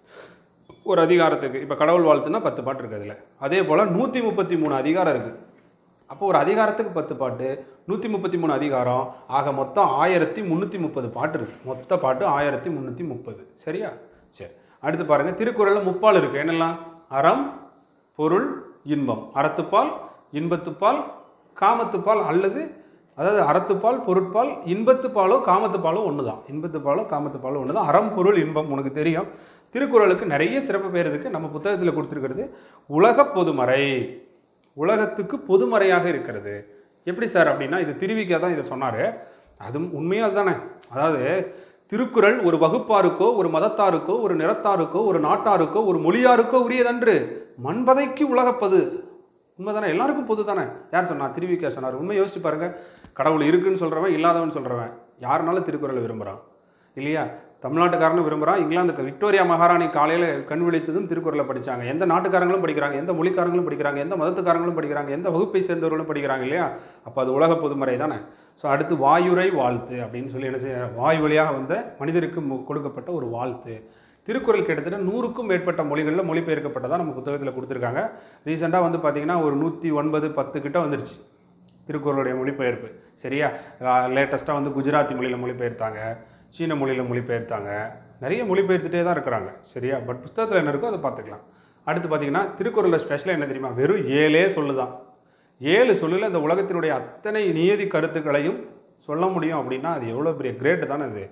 ஒரு அதிகாரத்துக்கு இப்போ கடவுள் வாழ்த்துனா பத்து பாட்டு இருக்குது அதில் அதே போல் நூற்றி முப்பத்தி மூணு அதிகாரம் இருக்குது அப்போ ஒரு அதிகாரத்துக்கு பத்து பாட்டு நூற்றி முப்பத்தி மூணு அதிகாரம் ஆக மொத்தம் ஆயிரத்தி முந்நூற்றி முப்பது பாட்டு இருக்குது மொத்த பாட்டு ஆயிரத்தி முந்நூற்றி முப்பது சரியா சரி அடுத்து பாருங்கள் திருக்குறளில் முப்பால் இருக்குது என்னெல்லாம் அறம் பொருள் இன்பம் அறத்துப்பால் இன்பத்துப்பால் காமத்துப்பால் அல்லது அதாவது அறத்துப்பால் பொருட்பால் இன்பத்துப்பாலோ காமத்துப்பாலோ ஒன்று தான் இன்பத்துப்பாலோ காமத்துப்பாலோ ஒன்று தான் அறம் பொருள் இன்பம் உனக்கு தெரியும் திருக்குறளுக்கு நிறைய சிறப்பு பேர் இருக்குது நம்ம புத்தகத்தில் கொடுத்துருக்கிறது உலக பொதுமறை உலகத்துக்கு பொதுமறையாக இருக்கிறது எப்படி சார் அப்படின்னா இது திருவிக்கா தான் இதை சொன்னார் அதுவும் உண்மையும் அதுதானே அதாவது திருக்குறள் ஒரு வகுப்பாருக்கோ ஒரு மதத்தாருக்கோ ஒரு நிறத்தாருக்கோ ஒரு நாட்டாருக்கோ ஒரு மொழியாருக்கோ உரியதன்று மண்பதைக்கு உலகப்பது உண்மைதானே எல்லாருக்கும் பொது தானே யார் சொன்னா திருவிக்கா சொன்னார் உண்மை யோசிச்சு பாருங்க கடவுள் இருக்குன்னு சொல்றவன் இல்லாதவன் சொல்றவன் யாருனாலும் திருக்குறளை விரும்புகிறான் இல்லையா தமிழ்நாட்டுக்காரனும் விரும்புகிறான் இங்கிலாந்து விக்டோரியா மகாராணி காலையில் கண் விழித்ததும் திருக்குறளை படிச்சாங்க எந்த நாட்டுக்காரங்களும் படிக்கிறாங்க எந்த மொழிக்காரங்களும் படிக்கிறாங்க எந்த மதத்துக்காரங்களும் படிக்கிறாங்க எந்த வகுப்பை சேர்ந்தவர்களும் படிக்கிறாங்க இல்லையா அப்போ அது உலக பொதுமறை தானே ஸோ அடுத்து வாயுரை வாழ்த்து அப்படின்னு சொல்லி என்ன செய்ய வாயு வழியாக வந்த மனிதருக்கு மு- கொடுக்கப்பட்ட ஒரு வாழ்த்து திருக்குறள் கிட்டத்தட்ட நூறுக்கும் மேற்பட்ட மொழிகளில் மொழிபெயர்க்கப்பட்டதாக நம்ம புத்தகத்தில் கொடுத்துருக்காங்க ரீசெண்டாக வந்து பார்த்தீங்கன்னா ஒரு நூற்றி ஒன்பது பத்து கிட்ட வந்துருச்சு திருக்குறளுடைய மொழிபெயர்ப்பு சரியா லேட்டஸ்ட்டாக வந்து குஜராத்தி மொழியில் மொழிபெயர்த்தாங்க சீன மொழியில் மொழிபெயர்த்தாங்க நிறைய மொழிபெயர்த்துட்டே தான் இருக்கிறாங்க சரியா பட் புத்தகத்தில் என்ன இருக்கோ அதை பார்த்துக்கலாம் அடுத்து பார்த்தீங்கன்னா திருக்குறளில் ஸ்பெஷலாக என்ன தெரியுமா வெறும் ஏழே சொல்லுதான் ஏழு சொல்லில் இந்த உலகத்தினுடைய அத்தனை நியதி கருத்துக்களையும் சொல்ல முடியும் அப்படின்னா அது எவ்வளோ பெரிய கிரேட்டு தானே அது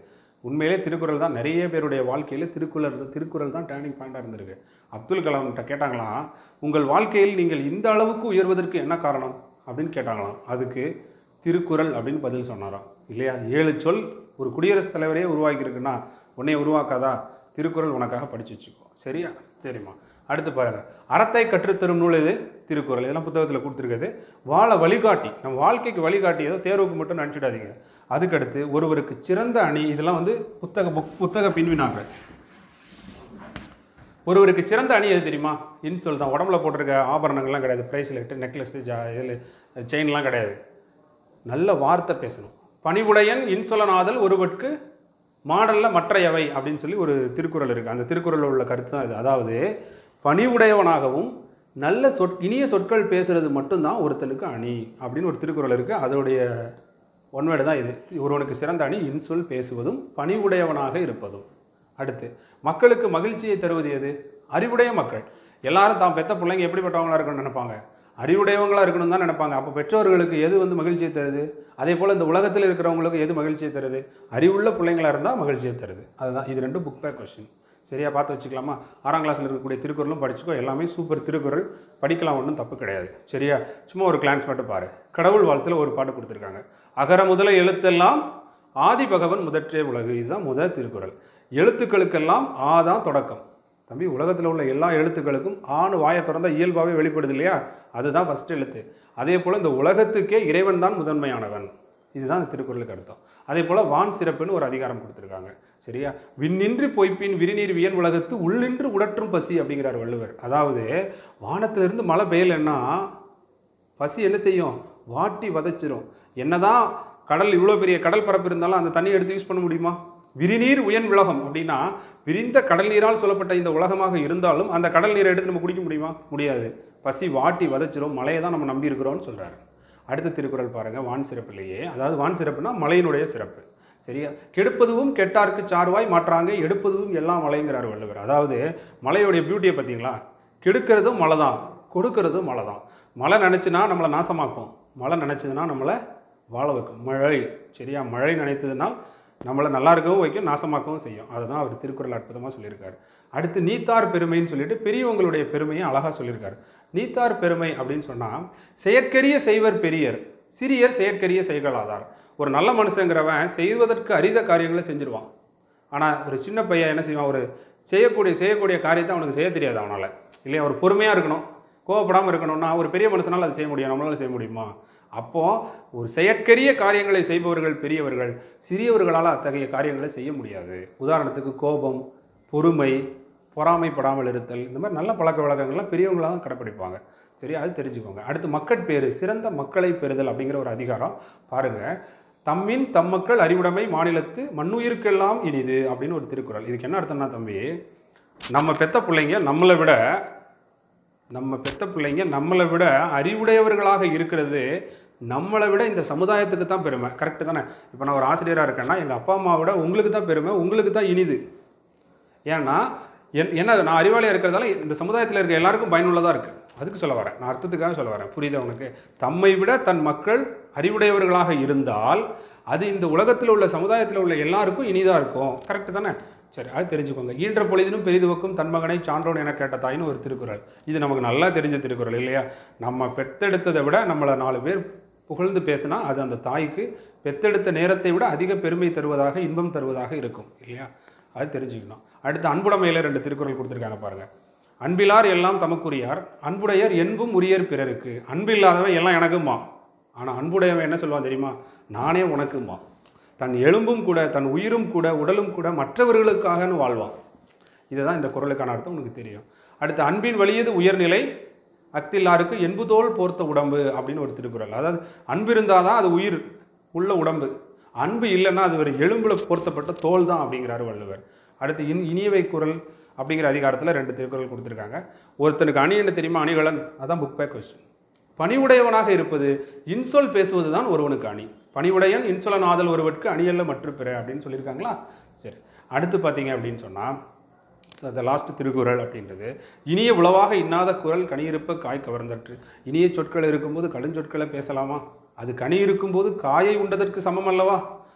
உண்மையிலே திருக்குறள் தான் நிறைய பேருடைய வாழ்க்கையில் திருக்குறள் திருக்குறள் தான் டேர்னிங் பாயிண்டாக இருந்திருக்கு அப்துல் கலாம்கிட்ட கேட்டாங்களாம் உங்கள் வாழ்க்கையில் நீங்கள் இந்த அளவுக்கு உயர்வதற்கு என்ன காரணம் அப்படின்னு கேட்டாங்களாம் அதுக்கு திருக்குறள் அப்படின்னு பதில் சொன்னாராம் இல்லையா ஏழு சொல் ஒரு குடியரசுத் தலைவரே உருவாக்கியிருக்குன்னா உன்னை உருவாக்காதா திருக்குறள் உனக்காக படிச்சு வச்சுக்கோ சரியா சரிம்மா அடுத்து பாருங்க அறத்தை கற்றுத்தரும் நூல் இது திருக்குறள் இதெல்லாம் புத்தகத்தில் கொடுத்துருக்குது வாழ வழிகாட்டி நம்ம வாழ்க்கைக்கு வழிகாட்டி ஏதோ தேர்வுக்கு மட்டும் நினச்சிடாதீங்க அதுக்கடுத்து ஒருவருக்கு சிறந்த அணி இதெல்லாம் வந்து புத்தக புக் புத்தக பின்வினாங்க ஒருவருக்கு சிறந்த அணி எது தெரியுமா இன்சொல் தான் உடம்புல போட்டிருக்க ஆபரணங்கள்லாம் கிடையாது ப்ரைஸ்லெட்டு நெக்லஸ்ஸு ஜா இதில் செயின்லாம் கிடையாது நல்ல வார்த்தை பேசணும் பணிவுடையன் இன்சொலனாதல் ஒருவருக்கு மாடலில் மற்ற எவை அப்படின்னு சொல்லி ஒரு திருக்குறள் இருக்குது அந்த திருக்குறளில் உள்ள கருத்து தான் இது அதாவது பணிவுடையவனாகவும் நல்ல சொற் இனிய சொற்கள் பேசுறது மட்டும்தான் ஒருத்தனுக்கு அணி அப்படின்னு ஒரு திருக்குறள் இருக்குது அதோடைய ஒன்வேடு தான் இது ஒருவனுக்கு சிறந்த அணி இன்சொல் பேசுவதும் பணிவுடையவனாக இருப்பதும் அடுத்து மக்களுக்கு மகிழ்ச்சியை தருவது எது அறிவுடைய மக்கள் எல்லாரும் தான் பெத்த பிள்ளைங்க எப்படிப்பட்டவங்களா இருக்கணும்னு நினைப்பாங்க அறிவுடையவங்களா இருக்கணும் தான் நினைப்பாங்க அப்போ பெற்றோர்களுக்கு எது வந்து மகிழ்ச்சியை தருது அதே போல் இந்த உலகத்தில் இருக்கிறவங்களுக்கு எது மகிழ்ச்சியை தருது அறிவுள்ள பிள்ளைங்களா இருந்தால் மகிழ்ச்சியை தருது அதுதான் இது ரெண்டும் புக் பேக் கொஸ்டின் சரியா பார்த்து வச்சுக்கலாமா ஆறாம் கிளாஸில் இருக்கக்கூடிய திருக்குறளும் படிச்சுக்கோ எல்லாமே சூப்பர் திருக்குறள் படிக்கலாம் ஒன்றும் தப்பு கிடையாது சரியா சும்மா ஒரு கிளான்ஸ் மட்டும் பாரு கடவுள் வாழ்த்துல ஒரு பாட்டு கொடுத்துருக்காங்க அகர முதல எழுத்தெல்லாம் ஆதி பகவன் முதற்றே உலகு இதுதான் முதல் திருக்குறள் எழுத்துக்களுக்கெல்லாம் ஆ தான் தொடக்கம் தம்பி உலகத்தில் உள்ள எல்லா எழுத்துக்களுக்கும் ஆணு வாயை திறந்தா இயல்பாகவே வெளிப்படுது இல்லையா அதுதான் ஃபர்ஸ்ட் எழுத்து அதே போல் இந்த உலகத்துக்கே இறைவன் தான் முதன்மையானவன் இதுதான் இந்த திருக்குறளுக்கு அர்த்தம் அதே போல் வான் சிறப்புன்னு ஒரு அதிகாரம் கொடுத்துருக்காங்க சரியா விண்ணின்றி பொய்ப்பின் விரிநீர் வியன் உலகத்து உள்ளின்று உடற்றும் பசி அப்படிங்கிறார் வள்ளுவர் அதாவது வானத்திலிருந்து மழை பெய்யலைன்னா பசி என்ன செய்யும் வாட்டி வதைச்சிரும் என்னதான் கடல் இவ்வளோ பெரிய கடல் பரப்பு இருந்தாலும் அந்த தண்ணியை எடுத்து யூஸ் பண்ண முடியுமா விரிநீர் உயன் உலகம் அப்படின்னா விரிந்த கடல் நீரால் சொல்லப்பட்ட இந்த உலகமாக இருந்தாலும் அந்த கடல் நீரை எடுத்து நம்ம குடிக்க முடியுமா முடியாது பசி வாட்டி வதைச்சிரும் மழையை தான் நம்ம நம்பி இருக்கிறோம்னு சொல்றாரு அடுத்த திருக்குறள் பாருங்க வான் சிறப்பிலேயே அதாவது வான் சிறப்புனா மலையினுடைய சிறப்பு சரியா கெடுப்பதுவும் கெட்டார்க்கு சார்வாய் மாற்றாங்க எடுப்பதும் எல்லாம் மலைங்கிறார் வள்ளுவர் அதாவது மலையுடைய பியூட்டியை பார்த்தீங்களா கெடுக்கிறதும் மழை தான் கொடுக்கறதும் மழை தான் மழை நினச்சுன்னா நம்மளை நாசமாக்கும் மழை நினச்சதுன்னா நம்மளை வாழ வைக்கும் மழை சரியா மழை நினைத்ததுனால் நம்மளை நல்லா இருக்கவும் வைக்கும் நாசமாக்கவும் செய்யும் அதுதான் அவர் திருக்குறள் அற்புதமாக சொல்லியிருக்காரு அடுத்து நீத்தார் பெருமைன்னு சொல்லிட்டு பெரியவங்களுடைய பெருமையை அழகாக சொல்லியிருக்காரு நீத்தார் பெருமை அப்படின்னு சொன்னால் செயற்கரிய செய்வர் பெரியர் சிறியர் செயற்கரிய செய்களாதார் ஒரு நல்ல மனுஷங்கிறவன் செய்வதற்கு அரித காரியங்களை செஞ்சிருவான் ஆனால் ஒரு சின்ன பையன் என்ன செய்வான் ஒரு செய்யக்கூடிய செய்யக்கூடிய காரியத்தை அவனுக்கு செய்ய தெரியாது அவனால் இல்லையா ஒரு பொறுமையாக இருக்கணும் கோவப்படாமல் இருக்கணும்னா ஒரு பெரிய மனுஷனால் அதை செய்ய முடியும் நம்மளால செய்ய முடியுமா அப்போ ஒரு செயற்கரிய காரியங்களை செய்பவர்கள் பெரியவர்கள் சிறியவர்களால் அத்தகைய காரியங்களை செய்ய முடியாது உதாரணத்துக்கு கோபம் பொறுமை பொறாமைப்படாமல் இருத்தல் இந்த மாதிரி நல்ல பழக்க வழக்கங்கள்லாம் பெரியவங்களாக தான் கடைப்பிடிப்பாங்க சரி அது தெரிஞ்சுக்கோங்க அடுத்து மக்கட்பேறு சிறந்த மக்களை பெறுதல் அப்படிங்கிற ஒரு அதிகாரம் பாருங்க தம்மின் தம்மக்கள் அறிவுடைமை மாநிலத்து மண்ணுயிருக்கெல்லாம் இனிது அப்படின்னு ஒரு திருக்குறள் இதுக்கு என்ன அர்த்தம்னா தம்பி நம்ம பெத்த பிள்ளைங்க நம்மளை விட நம்ம பெத்த பிள்ளைங்க நம்மளை விட அறிவுடையவர்களாக இருக்கிறது நம்மளை விட இந்த சமுதாயத்துக்கு தான் பெருமை கரெக்டு தானே இப்போ நான் ஒரு ஆசிரியராக இருக்கேன்னா எங்கள் அப்பா அம்மாவை விட உங்களுக்கு தான் பெருமை உங்களுக்கு தான் இனிது ஏன்னா என் என்ன நான் அறிவாளியாக இருக்கிறதால இந்த சமுதாயத்தில் இருக்க எல்லாருக்கும் பயனுள்ளதாக இருக்குது அதுக்கு சொல்ல வரேன் நான் அர்த்தத்துக்காக சொல்ல வரேன் புரியுதா உனக்கு தம்மை விட தன் மக்கள் அறிவுடையவர்களாக இருந்தால் அது இந்த உலகத்தில் உள்ள சமுதாயத்தில் உள்ள எல்லாருக்கும் இனிதாக இருக்கும் கரெக்டு தானே சரி அது தெரிஞ்சுக்கோங்க ஈன்ற பொழுதினும் பெரிதுவக்கும் தன் மகனை சான்றோன் என கேட்ட தாயின்னு ஒரு திருக்குறள் இது நமக்கு நல்லா தெரிஞ்ச திருக்குறள் இல்லையா நம்ம பெத்தெடுத்ததை விட நம்மளை நாலு பேர் புகழ்ந்து பேசினா அது அந்த தாய்க்கு பெத்தெடுத்த நேரத்தை விட அதிக பெருமை தருவதாக இன்பம் தருவதாக இருக்கும் இல்லையா அது தெரிஞ்சுக்கணும் அடுத்து அன்புடைமையில ரெண்டு திருக்குறள் கொடுத்துருக்காங்க பாருங்க அன்பிலார் எல்லாம் தமக்குரியார் அன்புடையர் என்பும் உரியர் பிறருக்கு அன்பில்லாதவன் எல்லாம் எனக்குமா ஆனால் அன்புடையவன் என்ன சொல்லுவான் தெரியுமா நானே உனக்குமா தன் எலும்பும் கூட தன் உயிரும் கூட உடலும் கூட மற்றவர்களுக்காகன்னு வாழ்வான் இதுதான் இந்த குறளுக்கான அர்த்தம் உனக்கு தெரியும் அடுத்து அன்பின் வலியது உயர்நிலை அக்தில்லாருக்கு என்புதோல் போர்த்த உடம்பு அப்படின்னு ஒரு திருக்குறள் அதாவது அன்பு இருந்தால் தான் அது உயிர் உள்ள உடம்பு அன்பு இல்லைன்னா அது ஒரு எலும்புல பொருத்தப்பட்ட தோல் தான் அப்படிங்கிறாரு வள்ளுவர் அடுத்து இன் இனியவை குரல் அப்படிங்கிற அதிகாரத்தில் ரெண்டு திருக்குறள் கொடுத்துருக்காங்க ஒருத்தனுக்கு அணி என்ன தெரியுமா அணிகலன் அதான் புக் பேக் கொஸ்டின் பணிவுடையவனாக இருப்பது இன்சொல் பேசுவது தான் ஒருவனுக்கு அணி பணிவுடையன் இன்சொலன் ஆதல் ஒருவனுக்கு அணியல்ல மற்ற பிற அப்படின்னு சொல்லியிருக்காங்களா சரி அடுத்து பார்த்தீங்க அப்படின்னு சொன்னால் ஸோ அந்த லாஸ்ட் திருக்குறள் அப்படின்றது இனிய உளவாக இன்னாத குரல் கனியிருப்ப காய் கவர்ந்தற்று இனிய சொற்கள் இருக்கும்போது கடுஞ்சொற்களை பேசலாமா அது கனி இருக்கும்போது காயை உண்டதற்கு சமம் அல்லவா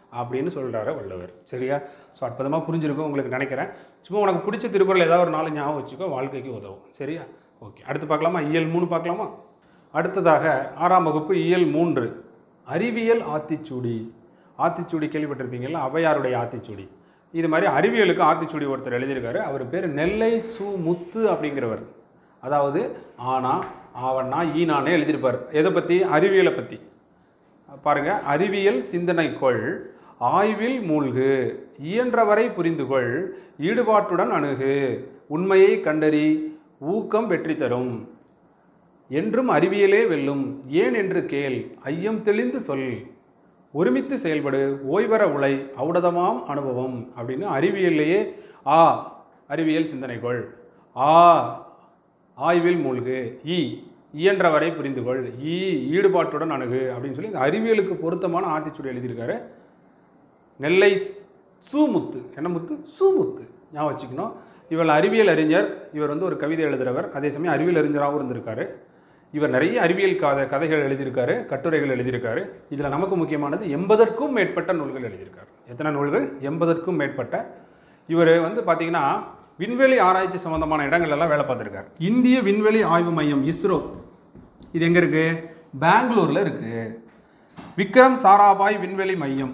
அப்படின்னு சொல்கிறாரு வள்ளுவர் சரியா ஸோ அற்புதமாக புரிஞ்சிருக்கும் உங்களுக்கு நினைக்கிறேன் சும்மா உனக்கு பிடிச்ச திருக்குறள் ஏதாவது ஒரு நாலு ஞாபகம் வச்சுக்கோ வாழ்க்கைக்கு உதவும் சரியா ஓகே அடுத்து பார்க்கலாமா இயல் மூணு பார்க்கலாமா அடுத்ததாக ஆறாம் வகுப்பு இயல் மூன்று அறிவியல் ஆத்திச்சூடி ஆத்திச்சூடி கேள்விப்பட்டிருப்பீங்கல்ல ஔவையாருடைய ஆத்திச்சூடி இது மாதிரி அறிவியலுக்கு ஆத்திச்சூடி ஒருத்தர் எழுதியிருக்காரு அவர் பேர் நெல்லை சு முத்து அப்படிங்கிறவர் அதாவது ஆனா ஆவண்ணா ஈனானே எழுதியிருப்பார் எதை பற்றி அறிவியலை பற்றி பாருங்க அறிவியல் சிந்தனைக்கொள் ஆய்வில் மூழ்கு இயன்றவரை புரிந்துகொள் ஈடுபாட்டுடன் அணுகு உண்மையை கண்டறி ஊக்கம் வெற்றி தரும் என்றும் அறிவியலே வெல்லும் ஏன் என்று கேள் ஐயம் தெளிந்து சொல் ஒருமித்து செயல்படு ஓய்வர உழை ஔடதமாம் அனுபவம் அப்படின்னு அறிவியல்லையே ஆ அறிவியல் சிந்தனைகொள் ஆ ஆய்வில் மூழ்கு இ இயன்றவரை புரிந்துகொள் ஈ ஈடுபாட்டுடன் அணுகு அப்படின்னு சொல்லி இந்த அறிவியலுக்கு பொருத்தமான ஆத்திச்சூடி எழுதியிருக்காரு நெல்லை சூமுத்து என்ன முத்து சூமுத்து ஞாபகம் வச்சுக்கணும் இவர் அறிவியல் அறிஞர் இவர் வந்து ஒரு கவிதை எழுதுகிறவர் அதே சமயம் அறிவியல் அறிஞராகவும் இருந்திருக்காரு இவர் நிறைய அறிவியல் கதை கதைகள் எழுதியிருக்காரு கட்டுரைகள் எழுதியிருக்காரு இதில் நமக்கு முக்கியமானது எண்பதற்கும் மேற்பட்ட நூல்கள் எழுதியிருக்காரு எத்தனை நூல்கள் எண்பதற்கும் மேற்பட்ட இவர் வந்து பார்த்தீங்கன்னா விண்வெளி ஆராய்ச்சி சம்பந்தமான இடங்கள் எல்லாம் வேலை பார்த்துருக்காரு இந்திய விண்வெளி ஆய்வு மையம் இஸ்ரோ இது எங்கே இருக்கு பெங்களூரில் இருக்கு விக்ரம் சாராபாய் விண்வெளி மையம்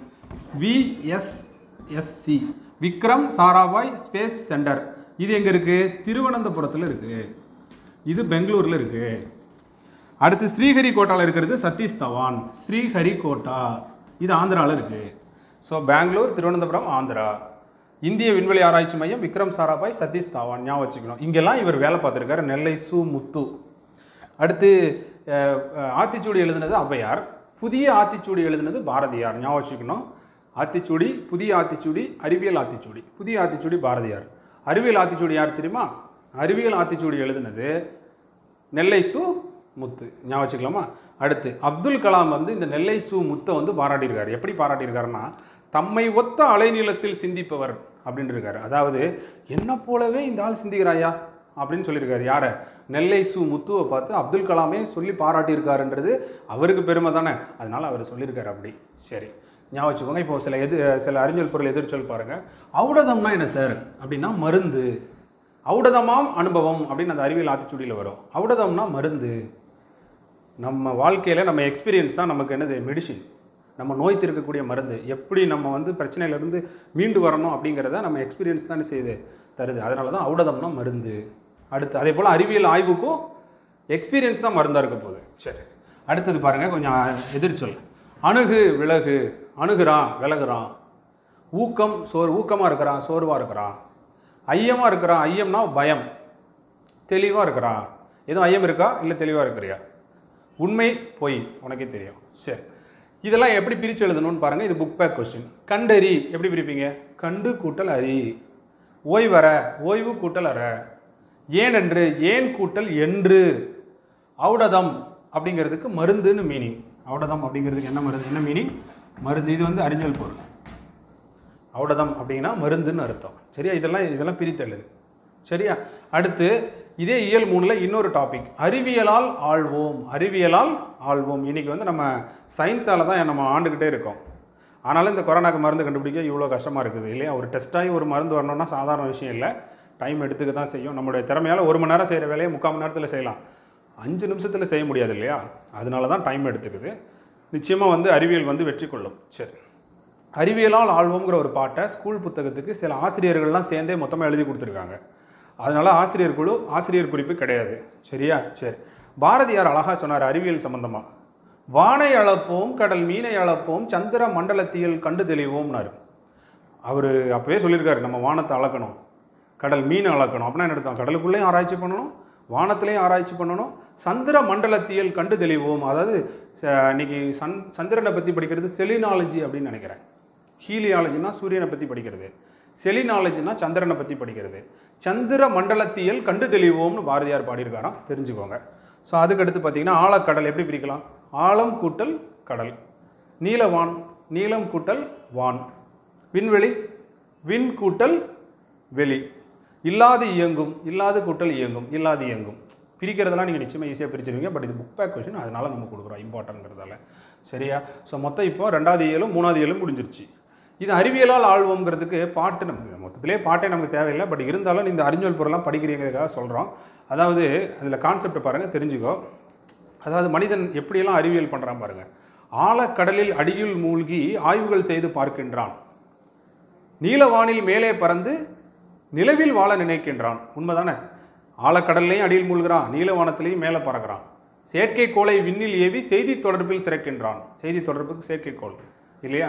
VSSC Vikram Sarabhai space centre இது எங்கே இருக்கு திருவனந்தபுரத்தில் இருக்கு இது பெங்களூரில் இருக்கு அடுத்து ஸ்ரீஹரிகோட்டாவில் இருக்கிறது சதீஷ் தவான் ஸ்ரீஹரிகோட்டா இது ஆந்திராவில் இருக்கு ஸோ பெங்களூர் திருவனந்தபுரம் ஆந்திரா இந்திய விண்வெளி ஆராய்ச்சி மையம் விக்ரம் சாராபாய் சதீஷ் தவான் ஞாபகம் வச்சுக்கணும் இங்கெல்லாம் இவர் வேலை பார்த்துருக்காரு நெல்லை சு முத்து அடுத்து அஹ், அஹ், ஆத்திச்சூடி எழுதினது ஔவையார் புதிய ஆத்திச்சூடி எழுதினது பாரதியார் ஞாபகம் வச்சுக்கணும் ஆத்திச்சூடி புதிய ஆத்திச்சூடி அறிவியல் ஆத்திச்சூடி புதிய ஆத்திச்சூடி பாரதியார் அறிவியல் ஆத்திச்சூடி யார் தெரியுமா அறிவியல் ஆத்திச்சூடி எழுதினது நெல்லை சு முத்து ஞாபகம் வச்சுக்கலாமா அடுத்து அப்துல் கலாம் வந்து இந்த நெல்லை சு முத்தை வந்து பாராட்டியிருக்காரு எப்படி பாராட்டியிருக்காருன்னா தம்மை ஒத்த அலைநீளத்தில் சிந்திப்பவர் அப்படின்னு இருக்காரு அதாவது என்ன போலவே இந்த ஆள் சிந்திக்கிறாயா அப்படின்னு சொல்லியிருக்காரு யாரை நெல்லை சு முத்துவை பார்த்து அப்துல் கலாமே சொல்லி பாராட்டியிருக்காருன்றது அவருக்கு பெருமை தானே அதனால அவர் சொல்லியிருக்காரு அப்படி சரி ஞாபகம் வச்சுக்கோங்க இப்போ சில எது சில அறிஞர் பொருள் எதிர்ச்சொல் பாருங்க ஔடதம்னா என்ன சார் அப்படின்னா மருந்து ஔடதமாம் அனுபவம் அப்படின்னு அந்த அறிவியல் ஆத்திச்சூடியில் வரும் ஔடதம்னா மருந்து நம்ம வாழ்க்கையில் நம்ம எக்ஸ்பீரியன்ஸ் தான் நமக்கு என்னது மெடிசின் நம்ம நோய் தீர்க்கக்கூடிய மருந்து எப்படி நம்ம வந்து பிரச்சனையிலேருந்து மீண்டு வரணும் அப்படிங்கிறத நம்ம எக்ஸ்பீரியன்ஸ் தானே செய்யுது தருது அதனால தான் ஔடதம்னா மருந்து அடுத்து அதே போல் அறிவியல் ஆய்வுக்கும் எக்ஸ்பீரியன்ஸ் தான் மருந்தாக இருக்க போகுது சரி அடுத்தது பாருங்கள் கொஞ்சம் எதிர்ச்சொல் அணுகு விலகு அணுகுறான் விலகுறான் ஊக்கம் சோர் ஊக்கமாக இருக்கிறான் சோர்வாக இருக்கிறான் ஐயமாக இருக்கிறான் ஐயம்னா பயம் தெளிவாக இருக்கிறான் எதுவும் ஐயம் இருக்கா இல்லை தெளிவாக இருக்கிறியா உண்மை பொய் உனக்கே தெரியும் சரி இதெல்லாம் எப்படி பிரித்து எழுதணும்னு பாருங்கள் இது புக் பேக் கொஸ்டின் கண்டறி எப்படி பிரிப்பீங்க கண்டு கூட்டல் அறி ஓய்வற ஓய்வு கூட்டல் அற ஏனென்று ஏன் கூட்டல் என்று ஔடதம் அப்படிங்கிறதுக்கு மருந்துன்னு மீனிங் ஔடதம் அப்படிங்கிறதுக்கு என்ன மருந்து என்ன மீனிங் மருந்து இது வந்து அறிஞல் பொருள் ஔடதம் அப்படின்னா மருந்துன்னு அர்த்தம் சரியா இதெல்லாம் இதெல்லாம் பிரித்தெழுது சரியா அடுத்து இதே இயல் மூணில் இன்னொரு டாபிக் அறிவியலால் ஆள்வோம் அறிவியலால் ஆள்வோம் இன்னைக்கு வந்து நம்ம சயின்ஸால் தான் நம்ம ஆண்டுக்கிட்டே இருக்கோம் ஆனாலும் இந்த கொரோனாக்கு மருந்து கண்டுபிடிக்க இவ்வளோ கஷ்டமாக இருக்குது இல்லையா ஒரு டெஸ்ட்டாகி ஒரு மருந்து வரணும்னா சாதாரண விஷயம் இல்லை டைம் எடுத்துக்க தான் செய்யும் நம்மளுடைய திறமையால் ஒரு மணி நேரம் செய்கிற வேலையை முக்கால் மணி நேரத்தில் செய்யலாம் அஞ்சு நிமிஷத்தில் செய்ய முடியாது இல்லையா அதனால தான் டைம் எடுத்துக்குது நிச்சயமாக வந்து அறிவியல் வந்து வெற்றி கொள்ளும் சரி அறிவியலால் ஆழ்வோங்கிற ஒரு பாட்டை ஸ்கூல் புத்தகத்துக்கு சில ஆசிரியர்கள்லாம் சேர்ந்தே மொத்தமாக எழுதி கொடுத்துருக்காங்க அதனால ஆசிரியர் குழு ஆசிரியர் குறிப்பு கிடையாது சரியா சரி பாரதியார் அழகாக சொன்னார் அறிவியல் சம்பந்தமாக வானை அளப்போம் கடல் மீனை அளப்போம் சந்திர மண்டலத்தியல் கண்டு தெளிவோம்னாரு அவர் அப்பவே சொல்லியிருக்காரு நம்ம வானத்தை அளக்கணும் கடல் மீன் அளக்கணும் அப்படின்னா என்ன அர்த்தம் கடலுக்குள்ளேயும் ஆராய்ச்சி பண்ணணும் வானத்திலையும் ஆராய்ச்சி பண்ணணும் சந்திர மண்டலத்தியல் கண்டு தெளிவோம் அதாவது ச- இன்னைக்கு சந் சந்திரனை பற்றி படிக்கிறது செலினாலஜி அப்படின்னு நினைக்கிறேன் ஹீலியாலஜினா சூரியனை பற்றி படிக்கிறது செலினாலஜினா சந்திரனை பற்றி படிக்கிறது சந்திர மண்டலத்தியல் கண்டு தெளிவோம்னு பாரதியார் பாடியிருக்காராம் தெரிஞ்சுக்கோங்க ஸோ அதுக்கடுத்து பார்த்தீங்கன்னா ஆழக்கடல் எப்படி பிரிக்கலாம் ஆழம் கூட்டல் கடல் நீலவான் நீலம் கூட்டல் வான் விண்வெளி விண் கூட்டல் வெளி இல்லாது இயங்கும் இல்லாது கூட்டல் இயங்கும் இல்லாது இயங்கும் பிரிக்கிறதெல்லாம் நீங்கள் நிச்சயமாக ஈஸியாக பிரிச்சிருவீங்க பட் இது புக் பேக் கொஷின் அதனால நம்ம கொடுக்குறோம் இம்பார்ட்டன்ங்கிறதால சரியா ஸோ மொத்தம் இப்போ ரெண்டாவது இயலும் மூணாவது இயலும் முடிஞ்சிருச்சு இது அறிவியலால் ஆழ்வோங்கிறதுக்கு பாட்டு நமக்கு மொத்தத்திலே பாட்டே நமக்கு தேவையில்லை பட் இருந்தாலும் இந்த அறிஞ்சொல் பொருள்லாம் படிக்கிறீங்கிறதுக்காக சொல்கிறோம் அதாவது அதில் கான்செப்ட் பாருங்கள் தெரிஞ்சுக்கோ அதாவது மனிதன் எப்படியெல்லாம் அறிவியல் பண்ணுறான் பாருங்கள் ஆழக்கடலில் அடியில் மூழ்கி ஆய்வுகள் செய்து பார்க்கின்றான் நீலவானில் மேலே பறந்து நிலவில் வாழ நினைக்கின்றான் உண்மைதானே ஆழக்கடல்லையும் அடியில் மூழ்கிறான் நீலவானத்திலையும் மேலே பறக்கிறான் செயற்கைக்கோளை விண்ணில் ஏவி செய்தி தொடர்பில் சிறக்கின்றான் செய்தி தொடர்புக்கு செயற்கைக்கோள் இல்லையா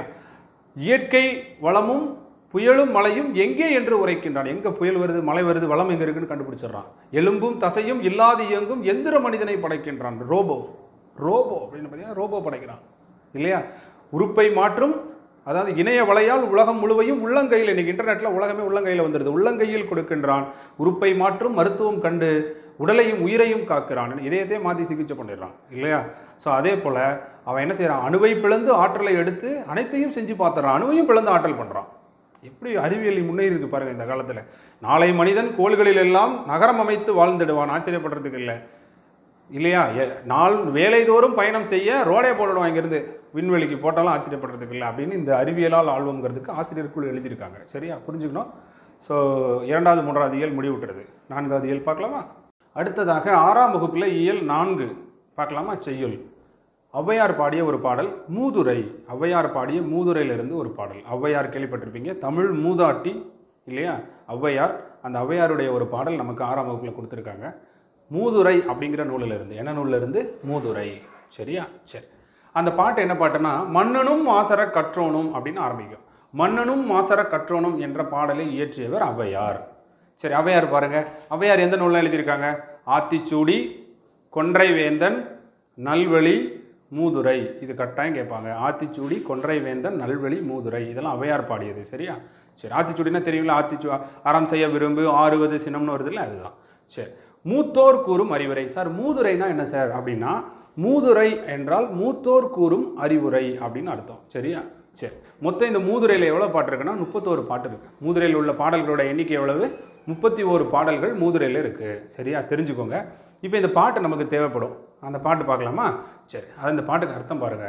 இயற்கை வளமும் புயலும் மழையும் எங்கே என்று உரைக்கின்றான் எங்க புயல் வருது மழை வருது வளம் எங்க இருக்குன்னு கண்டுபிடிச்சிடுறான் எலும்பும் தசையும் இல்லாது இயங்கும் எந்திர மனிதனை படைக்கின்றான் ரோபோ ரோபோ அப்படின்னு பார்த்தீங்கன்னா ரோபோ படைக்கிறான் இல்லையா உறுப்பை மாற்றும் அதாவது இணைய வலையால் உலகம் முழுவையும் உள்ளங்கையில் இன்னைக்கு இன்டர்நெட்ல உலகமே உள்ளங்கையில் வந்துடுது உள்ளங்கையில் கொடுக்கின்றான் உறுப்பை மாற்றும் மருத்துவம் கண்டு உடலையும் உயிரையும் காக்கிறான் இதயத்தை மாற்றி சிகிச்சை பண்ணிடுறான் இல்லையா ஸோ அதே போல் அவன் என்ன செய்கிறான் அணுவை பிளந்து ஆற்றலை எடுத்து அனைத்தையும் செஞ்சு பார்த்துறான் அணுவையும் பிளந்து ஆற்றல் பண்ணுறான் எப்படி அறிவியல் முன்னேறி இருக்கு பாருங்க இந்த காலத்தில் நாளை மனிதன் கோள்களில் எல்லாம் நகரம் அமைத்து வாழ்ந்துடுவான் ஆச்சரியப்படுறதுக்கு இல்லை இல்லையா எ- நாள் வேலைதோறும் பயணம் செய்ய ரோடே போட்டுடுவான் இங்கேருந்து விண்வெளிக்கு போட்டாலும் ஆச்சரியப்படுறதுக்கு இல்லை அப்படின்னு இந்த அறிவியலால் ஆழ்வோங்கிறதுக்கு ஆசிரியருக்குள் எழுதியிருக்காங்க சரியா புரிஞ்சுக்கணும் ஸோ இரண்டாவது மூன்றாவது இயல் முடிவுட்டுறது நான்காவது இயல் பார்க்கலாமா அடுத்ததாக ஆறாம் வகுப்பில் இயல் நான்கு பார்க்கலாமா செய்யுள் ஔவையார் பாடிய ஒரு பாடல் மூதுரை ஔவையார் பாடிய மூதுரையிலிருந்து ஒரு பாடல் ஔவையார் கேள்விப்பட்டிருப்பீங்க தமிழ் மூதாட்டி இல்லையா ஔவையார் அந்த ஔவையாருடைய ஒரு பாடல் நமக்கு ஆறாம் வகுப்பில் கொடுத்துருக்காங்க மூதுரை அப்படிங்கிற நூலில் இருந்து என்ன நூலில் இருந்து மூதுரை சரியா சரி அந்த பாட்டு என்ன பாட்டுன்னா மன்னனும் மாசர கற்றோனும் அப்படின்னு ஆரம்பிக்கும் மன்னனும் மாசர கற்றோனும் என்ற பாடலை இயற்றியவர் ஔவையார் சரி ஔவையார் பாருங்க ஔவையார் எந்த நூலில் எழுதியிருக்காங்க ஆத்திச்சூடி கொன்றை வேந்தன் நல்வழி மூதுரை இது கட்டாயம் கேட்பாங்க ஆத்திச்சூடி கொன்றை வேந்தன் நல்வழி மூதுரை இதெல்லாம் ஔவையார் பாடியது சரியா சரி ஆத்திச்சூடினா தெரியுங்களா ஆத்திச்சூ அறம் செய்ய விரும்பு ஆறுவது சினம்னு வருதுல்ல அதுதான் சரி மூத்தோர் கூறும் அறிவுரை சார் மூதுரைனா என்ன சார் அப்படின்னா மூதுரை என்றால் மூத்தோர் கூறும் அறிவுரை அப்படின்னு அர்த்தம் சரியா சரி மொத்தம் இந்த மூதுரையில் எவ்வளோ பாட்டு இருக்குன்னா முப்பத்தோரு பாட்டு இருக்கு மூதுரையில் உள்ள பாடல்களோட எண்ணிக்கை எவ்வளவு முப்பத்தி ஓரு பாடல்கள் மூதுரையில் இருக்கு சரியா தெரிஞ்சுக்கோங்க இப்போ இந்த பாட்டு நமக்கு தேவைப்படும் அந்த பாட்டு பார்க்கலாமா சரி அது அந்த பாட்டுக்கு அர்த்தம் பாருங்க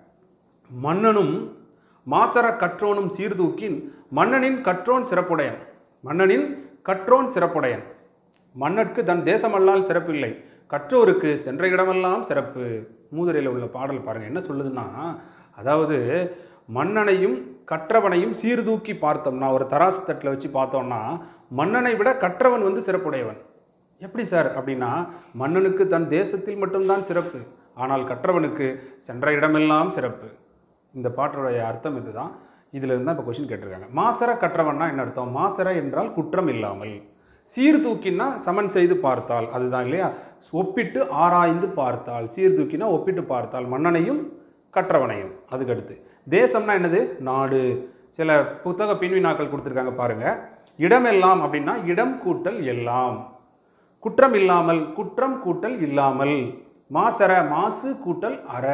மன்னனும் மாசர கற்றோனும் சீர்தூக்கின் மன்னனின் கற்றோன் சிறப்புடையன் மன்னனின் கற்றோன் சிறப்புடையன் மன்னர்க்கு தன் தேசமல்லால் சிறப்பில்லை கற்றோருக்கு சென்ற இடமெல்லாம் சிறப்பு மூதுரையில் உள்ள பாடல் பாருங்க என்ன சொல்லுதுன்னா அதாவது மன்னனையும் கற்றவனையும் சீர்தூக்கி பார்த்தோம்னா ஒரு தராசு தட்டில் வச்சு பார்த்தோம்னா மன்னனை விட கற்றவன் வந்து சிறப்புடையவன் எப்படி சார் அப்படின்னா மன்னனுக்கு தன் தேசத்தில் மட்டும்தான் சிறப்பு ஆனால் கற்றவனுக்கு சென்ற இடமெல்லாம் சிறப்பு இந்த பாட்டோடைய அர்த்தம் இதுதான் இதுல இருந்து தான் இப்போ கொஸ்டின் கேட்டிருக்காங்க மாசர கற்றவன்னா என்ன அர்த்தம் மாசர என்றால் குற்றம் இல்லாமல் சீர்தூக்கினா சமன் செய்து பார்த்தால் அதுதான் இல்லையா ஒப்பிட்டு ஆராய்ந்து பார்த்தால் சீர்தூக்கினா ஒப்பிட்டு பார்த்தால் மன்னனையும் கற்றவனையும் அதுக்கு அடுத்து தேசம்னா என்னது நாடு சில புத்தக பின்வினாக்கள் கொடுத்துருக்காங்க பாருங்க இடமெல்லாம் அப்படின்னா இடம் கூட்டல் எல்லாம் குற்றம் இல்லாமல் குற்றம் கூட்டல் இல்லாமல் மாசர மாசு கூட்டல் அற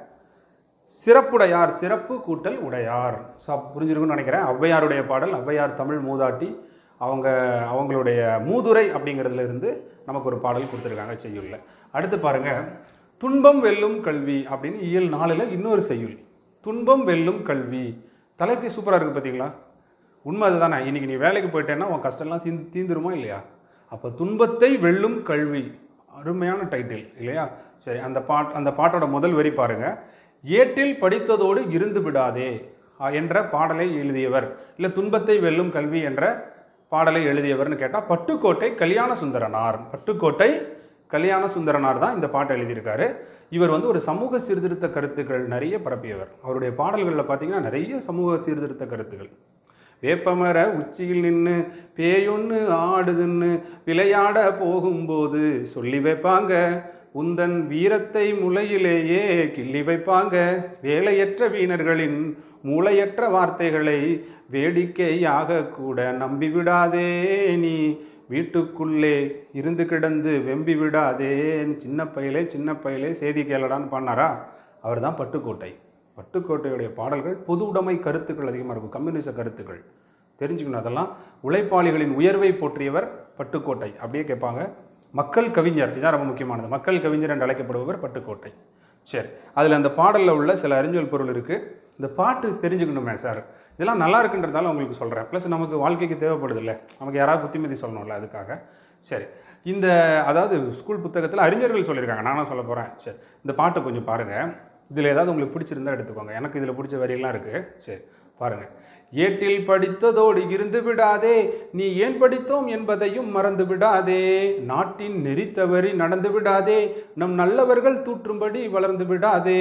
சிறப்புடையார் சிறப்பு கூட்டல் உடையார் ஸோ புரிஞ்சிருக்கும்னு நினைக்கிறேன் ஔவையாருடைய பாடல் ஔவையார் தமிழ் மூதாட்டி அவங்க அவங்களுடைய மூதுரை அப்படிங்கிறதுல இருந்து நமக்கு ஒரு பாடல் கொடுத்துருக்காங்க செய்யுள்ல அடுத்து பாருங்க துன்பம் வெல்லும் கல்வி அப்படின்னு இயல் நாளில் இன்னொரு செய்யுள் துன்பம் வெல்லும் கல்வி தலைப்பு சூப்பராக இருக்குது பார்த்தீங்களா உண்மை அதுதானே இன்னைக்கு நீ வேலைக்கு போயிட்டேன்னா உன் கஷ்டம்லாம் சீந்து தீந்துருமா இல்லையா அப்போ துன்பத்தை வெல்லும் கல்வி அருமையான டைட்டில் இல்லையா சரி அந்த பாட் அந்த பாட்டோட முதல் வரி பாருங்க ஏட்டில் படித்ததோடு இருந்து விடாதே அ, என்ற பாடலை எழுதியவர் இல்லை துன்பத்தை வெல்லும் கல்வி என்ற பாடலை எழுதியவர்னு கேட்டால் பட்டுக்கோட்டை கல்யாண சுந்தரனார் பட்டுக்கோட்டை கல்யாண சுந்தரனார் தான் இந்த பாட்டை எழுதியிருக்காரு இவர் வந்து ஒரு சமூக சீர்திருத்த கருத்துக்கள் நிறைய பரப்பியவர் அவருடைய பாடல்களில் பார்த்தீங்கன்னா நிறைய சமூக சீர்திருத்த கருத்துக்கள் வேப்பமர உச்சியில் நின்று பேயொன்னு ஆடுதுன்னு விளையாட போகும்போது சொல்லி வைப்பாங்க உந்தன் வீரத்தை முளையிலேயே கிள்ளி வைப்பாங்க வேலையற்ற வீணர்களின் மூளையற்ற வார்த்தைகளை வேடிக்கையாக கூட நம்பி விடாதே நீ வீட்டுக்குள்ளே இருந்து கிடந்து வெம்பி விடாதே சின்ன பையலே சின்ன பையலே செய்தி கேளடான்னு பண்ணாரா அவர் தான் பட்டுக்கோட்டை பட்டுக்கோட்டையுடைய பாடல்கள் பொது உடைமை கருத்துக்கள் அதிகமாக இருக்கும் கம்யூனிச கருத்துக்கள் தெரிஞ்சுக்கணும் அதெல்லாம் உழைப்பாளிகளின் உயர்வை போற்றியவர் பட்டுக்கோட்டை அப்படியே கேட்பாங்க மக்கள் கவிஞர் இதான் ரொம்ப முக்கியமானது மக்கள் கவிஞர் என்று அழைக்கப்படுபவர் பட்டுக்கோட்டை சரி அதில் அந்த பாடலில் உள்ள சில அறிஞ்சொல் பொருள் இருக்குது இந்த பாட்டு தெரிஞ்சுக்கணுமே சார் இதெல்லாம் நல்லா இருக்குன்றதால உங்களுக்கு சொல்கிறேன் ப்ளஸ் நமக்கு வாழ்க்கைக்கு தேவைப்படுது இல்லை நமக்கு யாராவது புத்திமதி சொல்லணும்ல அதுக்காக சரி இந்த அதாவது ஸ்கூல் புத்தகத்தில் அறிஞர்கள் சொல்லியிருக்காங்க நானும் சொல்ல போகிறேன் சரி இந்த பாட்டை கொஞ்சம் பாருங்கள் இதில் ஏதாவது உங்களுக்கு பிடிச்சிருந்தா எடுத்துக்கோங்க எனக்கு இதில் பிடிச்ச வரியெல்லாம் இருக்குது சரி பாருங்கள் ஏட்டில் படித்ததோடு இருந்து விடாதே நீ ஏன் படித்தோம் என்பதையும் மறந்து விடாதே நாட்டின் நெறி தவறி நடந்து விடாதே நம் நல்லவர்கள் தூற்றும்படி வளர்ந்து விடாதே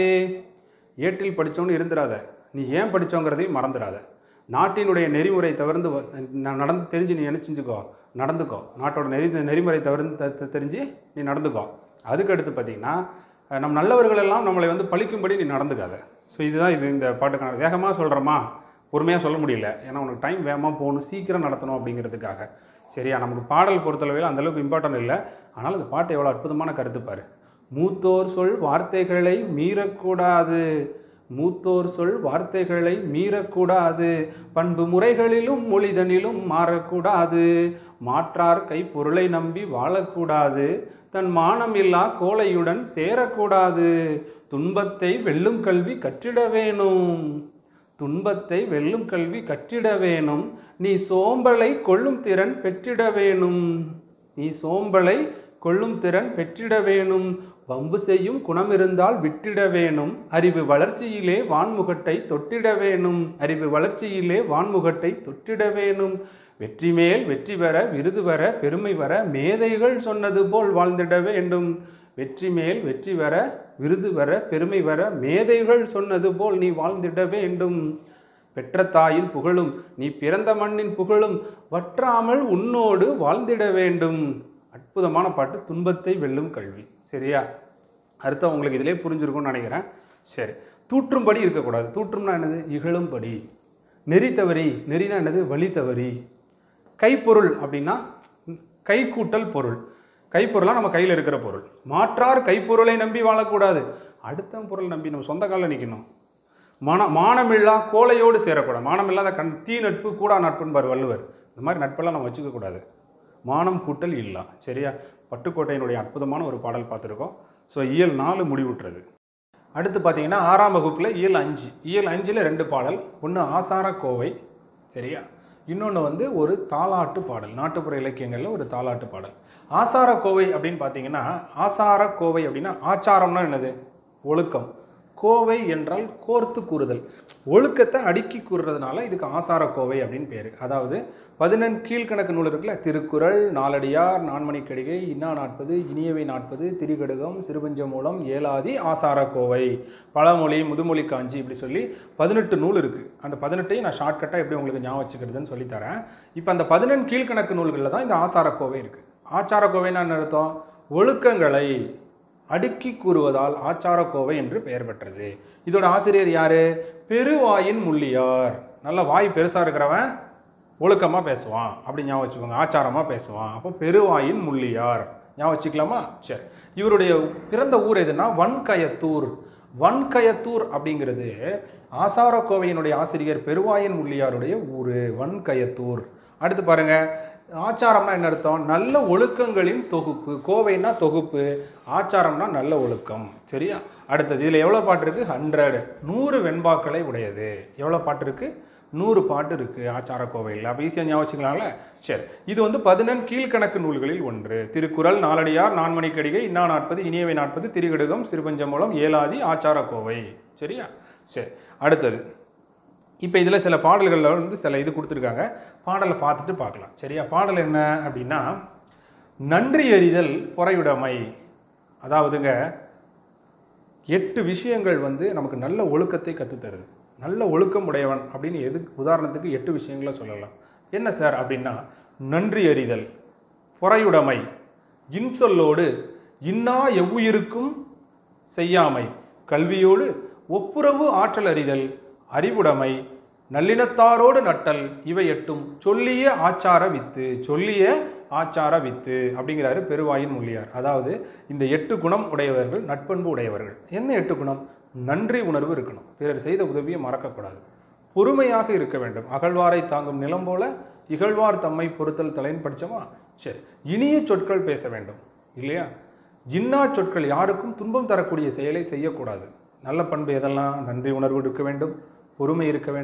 ஏட்டில் படித்தோன்னு இருந்துடாத நீ ஏன் படித்தோங்கிறதையும் மறந்துடாத நாட்டினுடைய நெறிமுறை தவிர்த்து வ- ந- நடந்து தெரிஞ்சு நீ என்ன செஞ்சுக்கோ நடந்துக்கோ நாட்டோட நெறி நெறிமுறை தவிர்த்து த- த- தெரிஞ்சு நீ நடந்துக்கோ அதுக்கு அடுத்து பார்த்தீங்கன்னா அஹ், நம் நல்லவர்கள் எல்லாம் நம்மளை வந்து பழிக்கும்படி நீ நடந்துக்காத ஸோ இதுதான் இது இந்த பாட்டுக்கான வேகமாக சொல்கிறோமா பொறுமையாக சொல்ல முடியல ஏன்னா உனக்கு டைம் வேகமாக போகணும் சீக்கிரம் நடத்தணும் அப்படிங்கிறதுக்காக சரியா நமக்கு பாடல் பொறுத்தளவில் அந்த அளவுக்கு இம்பார்ட்டன்ட் இல்லை ஆனால் அந்த பாட்டு எவ்வளோ அற்புதமான கருத்து பாரு மூத்தோர் சொல் வார்த்தைகளை மீறக்கூடாது மூத்தோர் சொல் வார்த்தைகளை மீறக்கூடாது பண்பு முறைகளிலும் மொழிதனிலும் மாறக்கூடாது மாற்றார் கை பொருளை நம்பி வாழக்கூடாது தன் மானமில்லா கோழையுடன் சேரக்கூடாது துன்பத்தை வெல்லும் கல்வி கற்றிட வேணும் துன்பத்தை வெல்லும் கல்வி கற்றிட வேணும் நீ சோம்பலை கொள்ளும் திறன் பெற்றிட வேணும் நீ சோம்பலை கொள்ளும் திறன் பெற்றிட வேணும் வம்பு செய்யும் குணம் இருந்தால் விட்டிட வேணும் அறிவு வளர்ச்சியிலே வான்முகட்டை தொட்டிட வேணும் அறிவு வளர்ச்சியிலே வான்முகட்டை தொட்டிட வேணும் வெற்றி மேல் வெற்றி பெற விருது வர பெருமை வர மேதைகள் சொன்னது போல் வாழ்ந்திட வேண்டும் வெற்றி மேல் வெற்றி வர விருது வர பெருமை வர மேதைகள் சொன்னது போல் நீ வாழ்ந்திட வேண்டும் பெற்ற தாயின் புகழும் நீ பிறந்த மண்ணின் புகழும் வற்றாமல் உன்னோடு வாழ்ந்திட வேண்டும் அற்புதமான பாட்டு துன்பத்தை வெல்லும் கல்வி சரியா அர்த்தம் உங்களுக்கு இதிலே புரிஞ்சிருக்கும்னு நினைக்கிறேன் சரி தூற்றும்படி இருக்கக்கூடாது தூற்றும்னா என்னது இகழும்படி நெறி தவறி நெறினா என்னது வழி தவறி கைப்பொருள் அப்படின்னா கைக்கூட்டல் பொருள் கைப்பொருளாக நம்ம கையில் இருக்கிற பொருள் மாற்றார் கைப்பொருளை நம்பி வாழக்கூடாது அடுத்த பொருள் நம்பி நம்ம சொந்த காலில் நிற்கணும் மன மானமில்லா கோலையோடு சேரக்கூடாது மானமில்லாத கண் தீ நட்பு கூடா நட்புன்னு பாரு வள்ளுவர் இந்த மாதிரி நட்பெல்லாம் நம்ம வச்சுக்க கூடாது மானம் கூட்டல் இல்லா சரியா பட்டுக்கோட்டையினுடைய அற்புதமான ஒரு பாடல் பார்த்துருக்கோம் ஸோ இயல் நாலு முடிவுற்றது அடுத்து பார்த்தீங்கன்னா ஆறாம் வகுப்பில் இயல் அஞ்சு இயல் அஞ்சில் ரெண்டு பாடல் ஒன்று ஆசார கோவை சரியா இன்னொன்று வந்து ஒரு தாலாட்டு பாடல் நாட்டுப்புற இலக்கியங்களில் ஒரு தாலாட்டு பாடல் ஆசார கோவை அப்படின்னு பார்த்தீங்கன்னா ஆசார கோவை அப்படின்னா ஆச்சாரம்னா என்னது ஒழுக்கம் கோவை என்றால் கோர்த்து கூறுதல் ஒழுக்கத்தை அடுக்கி கூறுறதுனால இதுக்கு ஆசார கோவை அப்படின்னு பேர் அதாவது பதினெண் கீழ்கணக்கு நூல் இருக்குல்ல திருக்குறள் நாலடியார் நான்மணிக்கடிகை இன்னா நாற்பது இனியவை நாற்பது திரிகடுகம் சிறுபஞ்சமூலம் ஏலாதி ஆசார கோவை பழமொழி முதுமொழி காஞ்சி இப்படி சொல்லி பதினெட்டு நூல் இருக்குது அந்த பதினெட்டையும் நான் ஷார்ட்கட்டாக எப்படி உங்களுக்கு ஞாபகம் வச்சுக்கிறதுன்னு சொல்லித்தரேன் இப்போ அந்த பதினெண் கீழ்கணக்கு நூல்களில் தான் இந்த ஆசார கோவை இருக்குது ஆச்சார கோவைன்னா என்ன அர்த்தம் ஒழுக்கங்களை அடுக்கி கூறுவதால் ஆச்சாரக்கோவை என்று பெயர் பெற்றது இதோட ஆசிரியர் யாரு பெருவாயின் முள்ளியார் நல்ல வாய் பெருசா இருக்கிறவன் ஒழுக்கமா பேசுவான் அப்படி ஞாபகம் வச்சுக்கோங்க ஆச்சாரமா பேசுவான் அப்போ பெருவாயின் முள்ளியார் ஞாபகம் வச்சுக்கலாமா சரி இவருடைய பிறந்த ஊர் எதுனா வன்கயத்தூர் வன்கயத்தூர் அப்படிங்கிறது ஆசாரக்கோவையினுடைய ஆசிரியர் பெருவாயின் முள்ளியாருடைய ஊர் வன்கயத்தூர் அடுத்து பாருங்க ஆச்சாரம்னா என்ன அர்த்தம் நல்ல ஒழுக்கங்களின் தொகுப்பு கோவைனா தொகுப்பு ஆச்சாரம்னா நல்ல ஒழுக்கம் சரியா அடுத்தது இதில் எவ்வளோ பாட்டு இருக்குது ஹண்ட்ரட் நூறு வெண்பாக்களை உடையது எவ்வளோ பாட்டு இருக்குது நூறு பாட்டு இருக்குது ஆச்சார கோவையில் அப்போ ஈஸியாக ஞாபகம் வச்சுக்கலாம்ல சரி இது வந்து பதினெண் கீழ்கணக்கு நூல்களில் ஒன்று திருக்குறள் நாலடியார் நான்மணிக்கடிகை இன்னா நாற்பது இனியவை நாற்பது திருகடுகம் சிறுபஞ்சமூலம் ஏலாதி ஆச்சார கோவை சரியா சரி அடுத்தது இப்போ இதில் சில பாடல்களில் வந்து சில இது கொடுத்துருக்காங்க பாடலை பார்த்துட்டு பார்க்கலாம் சரியா பாடல் என்ன அப்படின்னா நன்றி அறிதல் பொறையுடைமை அதாவதுங்க எட்டு விஷயங்கள் வந்து நமக்கு நல்ல ஒழுக்கத்தை கற்றுத்தருது நல்ல ஒழுக்கம் உடையவன் அப்படின்னு எது உதாரணத்துக்கு எட்டு விஷயங்களை சொல்லலாம் என்ன சார் அப்படின்னா நன்றி அறிதல் பொறையுடைமை இன்சொல்லோடு இன்னா எவ்வுயிருக்கும் செய்யாமை கல்வியோடு ஒப்புரவு ஆற்றல் அறிதல் அறிவுடைமை நல்லினத்தாரோடு நட்டல் இவை எட்டும் சொல்லிய ஆச்சார வித்து சொல்லிய ஆச்சார வித்து அப்படிங்கிறாரு பெருவாயின் முள்ளியார் அதாவது இந்த எட்டு குணம் உடையவர்கள் நட்பண்பு உடையவர்கள் என்ன எட்டு குணம் நன்றி உணர்வு இருக்கணும் பிறர் செய்த உதவியை மறக்கக்கூடாது பொறுமையாக இருக்க வேண்டும் அகழ்வாரை தாங்கும் நிலம் போல இகழ்வார் தம்மை பொறுத்தல் தலைன்னு படிச்சோமா சரி இனிய சொற்கள் பேச வேண்டும் இல்லையா இன்னா சொற்கள் யாருக்கும் துன்பம் தரக்கூடிய செயலை செய்யக்கூடாது நல்ல பண்பு எதெல்லாம் நன்றி உணர்வு இருக்க வேண்டும் பொறுமை இருக்க வேண்டும்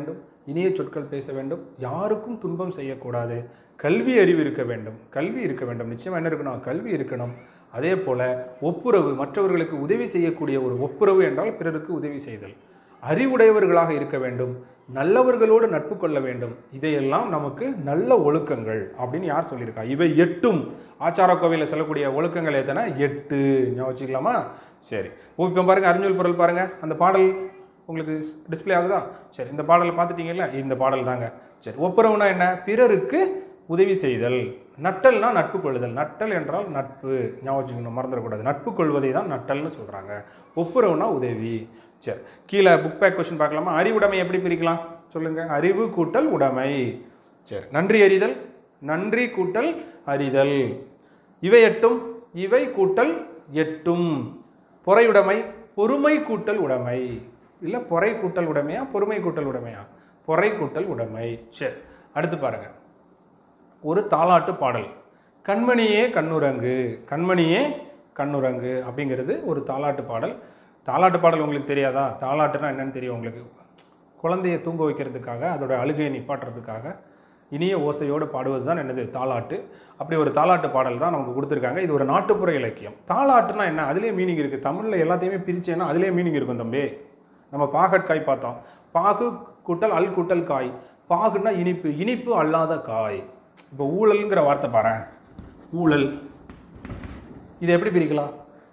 இனிய சொற்கள் பேச வேண்டும் யாருக்கும் துன்பம் செய்யக்கூடாது கல்வி அறிவு இருக்க வேண்டும் கல்வி இருக்க வேண்டும் நிச்சயமாக என்ன இருக்கணும் கல்வி இருக்கணும் அதே போல ஒப்புரவு மற்றவர்களுக்கு உதவி செய்யக்கூடிய ஒரு ஒப்புரவு என்றால் பிறருக்கு உதவி செய்தல் அறிவுடையவர்களாக இருக்க வேண்டும் நல்லவர்களோடு நட்பு கொள்ள வேண்டும் இதையெல்லாம் நமக்கு நல்ல ஒழுக்கங்கள் அப்படின்னு யார் சொல்லியிருக்கா இவை எட்டும் ஆச்சார கோவிலில் சொல்லக்கூடிய ஒழுக்கங்கள் எத்தனை எட்டு ஞாபகம் வச்சுக்கலாமா சரி இப்போ பாருங்க அறிஞ்சொல் பொருள் பாருங்க அந்த பாடல் உங்களுக்கு டிஸ்ப்ளே ஆகுதா சரி இந்த பாடலை பார்த்துட்டீங்கல்ல இந்த பாடல் தாங்க சரி ஒப்புரவுனா என்ன பிறருக்கு உதவி செய்தல் நட்டல்னா நட்பு கொள்ளுதல் நட்டல் என்றால் நட்பு ஞாபகம் வச்சுக்கணும் மறந்துடக்கூடாது நட்பு கொள்வதை தான் நட்டல்னு சொல்கிறாங்க ஒப்புரவுனா உதவி சரி கீழே புக் பேக் கொஸ்டின் பார்க்கலாமா அறிவுடைமை எப்படி பிரிக்கலாம் சொல்லுங்க அறிவு கூட்டல் உடைமை சரி நன்றி அறிதல் நன்றி கூட்டல் அறிதல் இவை எட்டும் இவை கூட்டல் எட்டும் பொறையுடைமை பொறுமை கூட்டல் உடைமை இல்லை பொறை கூட்டல் உடைமையா பொறுமை கூட்டல் உடைமையா பொறை கூட்டல் உடைமை சரி அடுத்து பாருங்க ஒரு தாலாட்டு பாடல் கண்மணியே கண்ணுரங்கு கண்மணியே கண்ணுரங்கு அப்படிங்கிறது ஒரு தாலாட்டு பாடல் தாலாட்டு பாடல் உங்களுக்கு தெரியாதா தாலாட்டுனா என்னன்னு தெரியும் உங்களுக்கு குழந்தைய தூங்க வைக்கிறதுக்காக அதோட அழுகையை நிப்பாட்டுறதுக்காக இனிய ஓசையோடு பாடுவது தான் என்னது தாலாட்டு அப்படி ஒரு தாலாட்டு பாடல் தான் நமக்கு கொடுத்துருக்காங்க இது ஒரு நாட்டுப்புற இலக்கியம் தாலாட்டுனா என்ன அதுலேயே மீனிங் இருக்குது தமிழில் எல்லாத்தையுமே பிரிச்சேன்னா அதுலேயே மீனிங் இருக்கும் தம்பி நம்ம பாகற்காய் பார்த்தோம் பாகு கூட்டல் அல் கூட்டல் காய் பாகுன்னா இனிப்பு இனிப்பு அல்லாத காய் இப்போ ஊழல்ங்கிற வார்த்தை பாரேன் ஊழல் இதை எப்படி பிரிக்கலாம்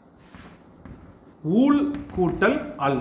ஊழ் கூட்டல் அல்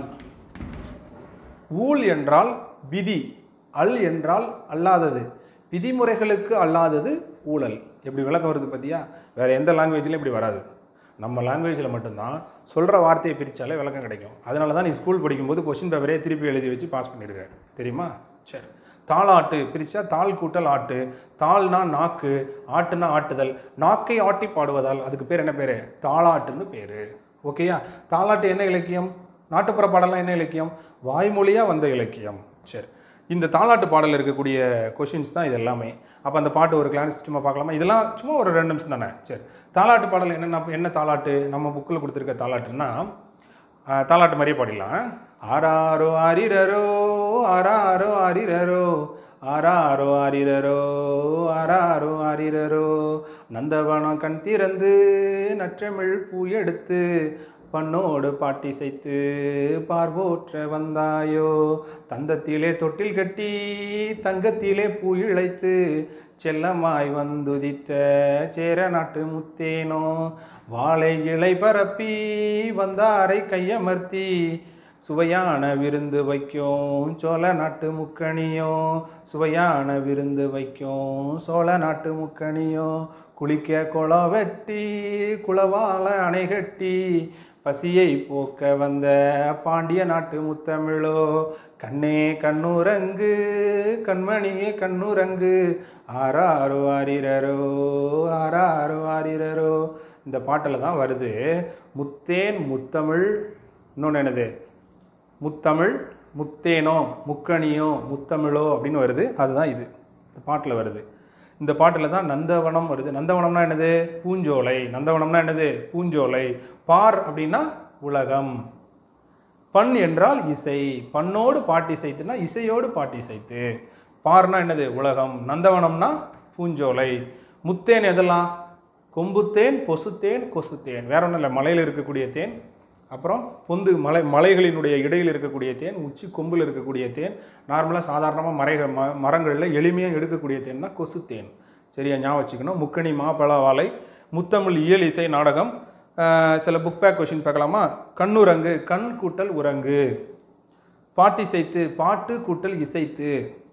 ஊழ் என்றால் விதி அல் என்றால் அல்லாதது விதிமுறைகளுக்கு அல்லாதது ஊழல் எப்படி விளக்கம் வருது பார்த்தியா வேற எந்த லாங்குவேஜ்லையும் இப்படி வராது நம்ம லாங்குவேஜில் மட்டும்தான் சொல்கிற வார்த்தையை பிரித்தாலே விளக்கம் கிடைக்கும் அதனால தான் நீ ஸ்கூல் படிக்கும்போது கொஸ்டின் பேப்பரே திருப்பி எழுதி வச்சு பாஸ் பண்ணியிருக்க தெரியுமா சரி தாளாட்டு பிரித்தா தாள் கூட்டல் ஆட்டு தாள்னா நாக்கு ஆட்டுனா ஆட்டுதல் நாக்கை ஆட்டி பாடுவதால் அதுக்கு பேர் என்ன பேர் தாளாட்டுன்னு பேர் ஓகேயா தாளாட்டு என்ன இலக்கியம் நாட்டுப்புற பாடலாம் என்ன இலக்கியம் வாய்மொழியாக வந்த இலக்கியம் சரி இந்த தாலாட்டு பாடலில் இருக்கக்கூடிய கொஷின்ஸ் தான் இது எல்லாமே அப்போ அந்த பாட்டு ஒரு கிளான்ஸ் சும்மா பார்க்கலாமா இதெல்லாம் சும்மா ஒரு ரெண்டு நிமிஷம் தானே சரி தாலாட்டு பாடல் என்னென்ன என்ன தாலாட்டு நம்ம புக்கில் கொடுத்துருக்க தாலாட்டுன்னா ஆஹ், தாலாட்டு மாதிரியே பாடிடலாம் ஆராரோ ஆரிரரோ ஆராரோ ஆரிரரோ ஆராரோ ஆரிரரோ ஆராரோ ஆரிரரோ நந்தவனம் கண் திறந்து நற்றமிழ் பூ எடுத்து பண்ணோடு பாட்டி செய்து பார்வோற்ற வந்தாயோ தந்தத்திலே தொட்டில் கட்டி தங்கத்திலே பூ இழைத்து செல்லமாய் வந்துதித்த சேர நாட்டு முத்தேனோ வாழை இலை பரப்பி வந்தாரை கையமர்த்தி சுவையான விருந்து வைக்கும் சோழ நாட்டு முக்கணியோ சுவையான விருந்து வைக்கும் சோழ நாட்டு முக்கணியோ குளிக்க குளம் வெட்டி குளவால அணை கட்டி பசியை போக்க வந்த பாண்டிய நாட்டு முத்தமிழோ கண்ணே கண்ணுரங்கு கண்மணியே கண்ணுரங்கு ஆறாரோ ஆரிரரோ ஆறாரோ ஆரிரரோ இந்த பாட்டில் தான் வருது முத்தேன் முத்தமிழ் இன்னொன்று என்னது முத்தமிழ் முத்தேனோ முக்கணியோ முத்தமிழோ அப்படின்னு வருது அதுதான் இது இந்த பாட்டில் வருது இந்த பாட்டில் தான் நந்தவனம் வருது நந்தவனம்னா என்னது பூஞ்சோலை நந்தவனம்னா என்னது பூஞ்சோலை பார் அப்படின்னா உலகம் பண் என்றால் இசை பண்ணோடு பாட்டி செய்துனா இசையோடு பாட்டி செய்து பார்னா என்னது உலகம் நந்தவனம்னா பூஞ்சோலை முத்தேன் எதெல்லாம் கொம்புத்தேன் பொசுத்தேன் கொசுத்தேன் வேற ஒன்றும் இல்லை மலையில் இருக்கக்கூடிய தேன் அப்புறம் பொந்து மலை மலைகளினுடைய இடையில் இருக்கக்கூடிய தேன் உச்சி கொம்பில் இருக்கக்கூடிய தேன் நார்மலாக சாதாரணமாக மறை ம மரங்களில் எளிமையாக எடுக்கக்கூடிய தேன் தான் கொசுத்தேன் சரியா ஞாபகம் வச்சுக்கணும் முக்கணி மாப்பழ வாழை முத்தமிழ் இயல் இசை நாடகம் ஆஹ் சில புக் பேக் கொஷின் பார்க்கலாமா கண்ணுரங்கு கண் கூட்டல் உரங்கு பாட்டி செய்து பாட்டு கூட்டல் இசைத்து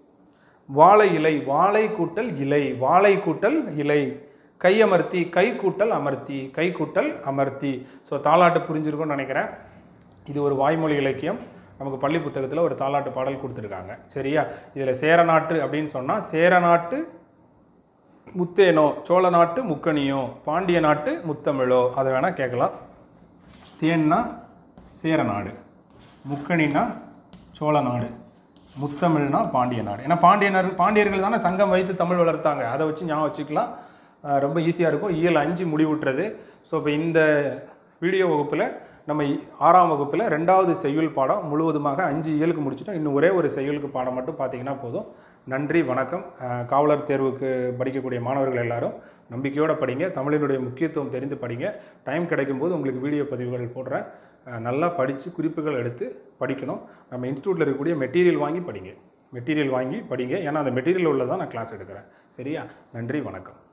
வாழை இலை வாழை கூட்டல் இலை வாழை கூட்டல் இலை கை அமர்த்தி கை கூட்டல் அமர்த்தி கை கூட்டல் அமர்த்தி ஸோ தாலாட்டு புரிஞ்சிருக்கும்னு நினைக்கிறேன் இது ஒரு வாய்மொழி இலக்கியம் நமக்கு பள்ளி புத்தகத்தில் ஒரு தாலாட்டு பாடல் கொடுத்துருக்காங்க சரியா இதில் சேரநாட்டு அப்படின்னு சொன்னால் சேரநாட்டு முத்தேனோ சோழ நாட்டு முக்கணியோ பாண்டிய நாட்டு முத்தமிழோ அதை வேணால் கேட்கலாம் தேன்னா சேரநாடு முக்கணினா சோழ நாடு முத்தமிழ்னா பாண்டிய நாடு ஏன்னா பாண்டியனர் பாண்டியர்கள் தானே சங்கம் வைத்து தமிழ் வளர்த்தாங்க அதை வச்சு ஞாபகம் வச்சுக்கலாம் அஹ் ரொம்ப ஈஸியாக இருக்கும் இயல் அஞ்சு முடிவுட்டுறது ஸோ இப்போ இந்த வீடியோ வகுப்பில் நம்ம இ- ஆறாம் வகுப்பில் ரெண்டாவது செய்யுள் பாடம் முழுவதுமாக அஞ்சு இயலுக்கு முடிச்சிட்டோம் இன்னும் ஒரே ஒரு செய்யுளுக்கு பாடம் மட்டும் பார்த்தீங்கன்னா போதும் நன்றி வணக்கம் அஹ், காவலர் தேர்வுக்கு படிக்கக்கூடிய மாணவர்கள் எல்லாரும் நம்பிக்கையோடு படிங்க தமிழினுடைய முக்கியத்துவம் தெரிந்து படிங்க டைம் கிடைக்கும்போது உங்களுக்கு வீடியோ பதிவுகள் போடுறேன் அஹ், நல்லா படித்து குறிப்புகள் எடுத்து படிக்கணும் நம்ம இன்ஸ்டியூட்டில் இருக்கக்கூடிய மெட்டீரியல் வாங்கி படிங்க மெட்டீரியல் வாங்கி படிங்க ஏன்னா அந்த மெட்டீரியல் உள்ளதான் நான் கிளாஸ் எடுக்கிறேன் சரியா நன்றி வணக்கம்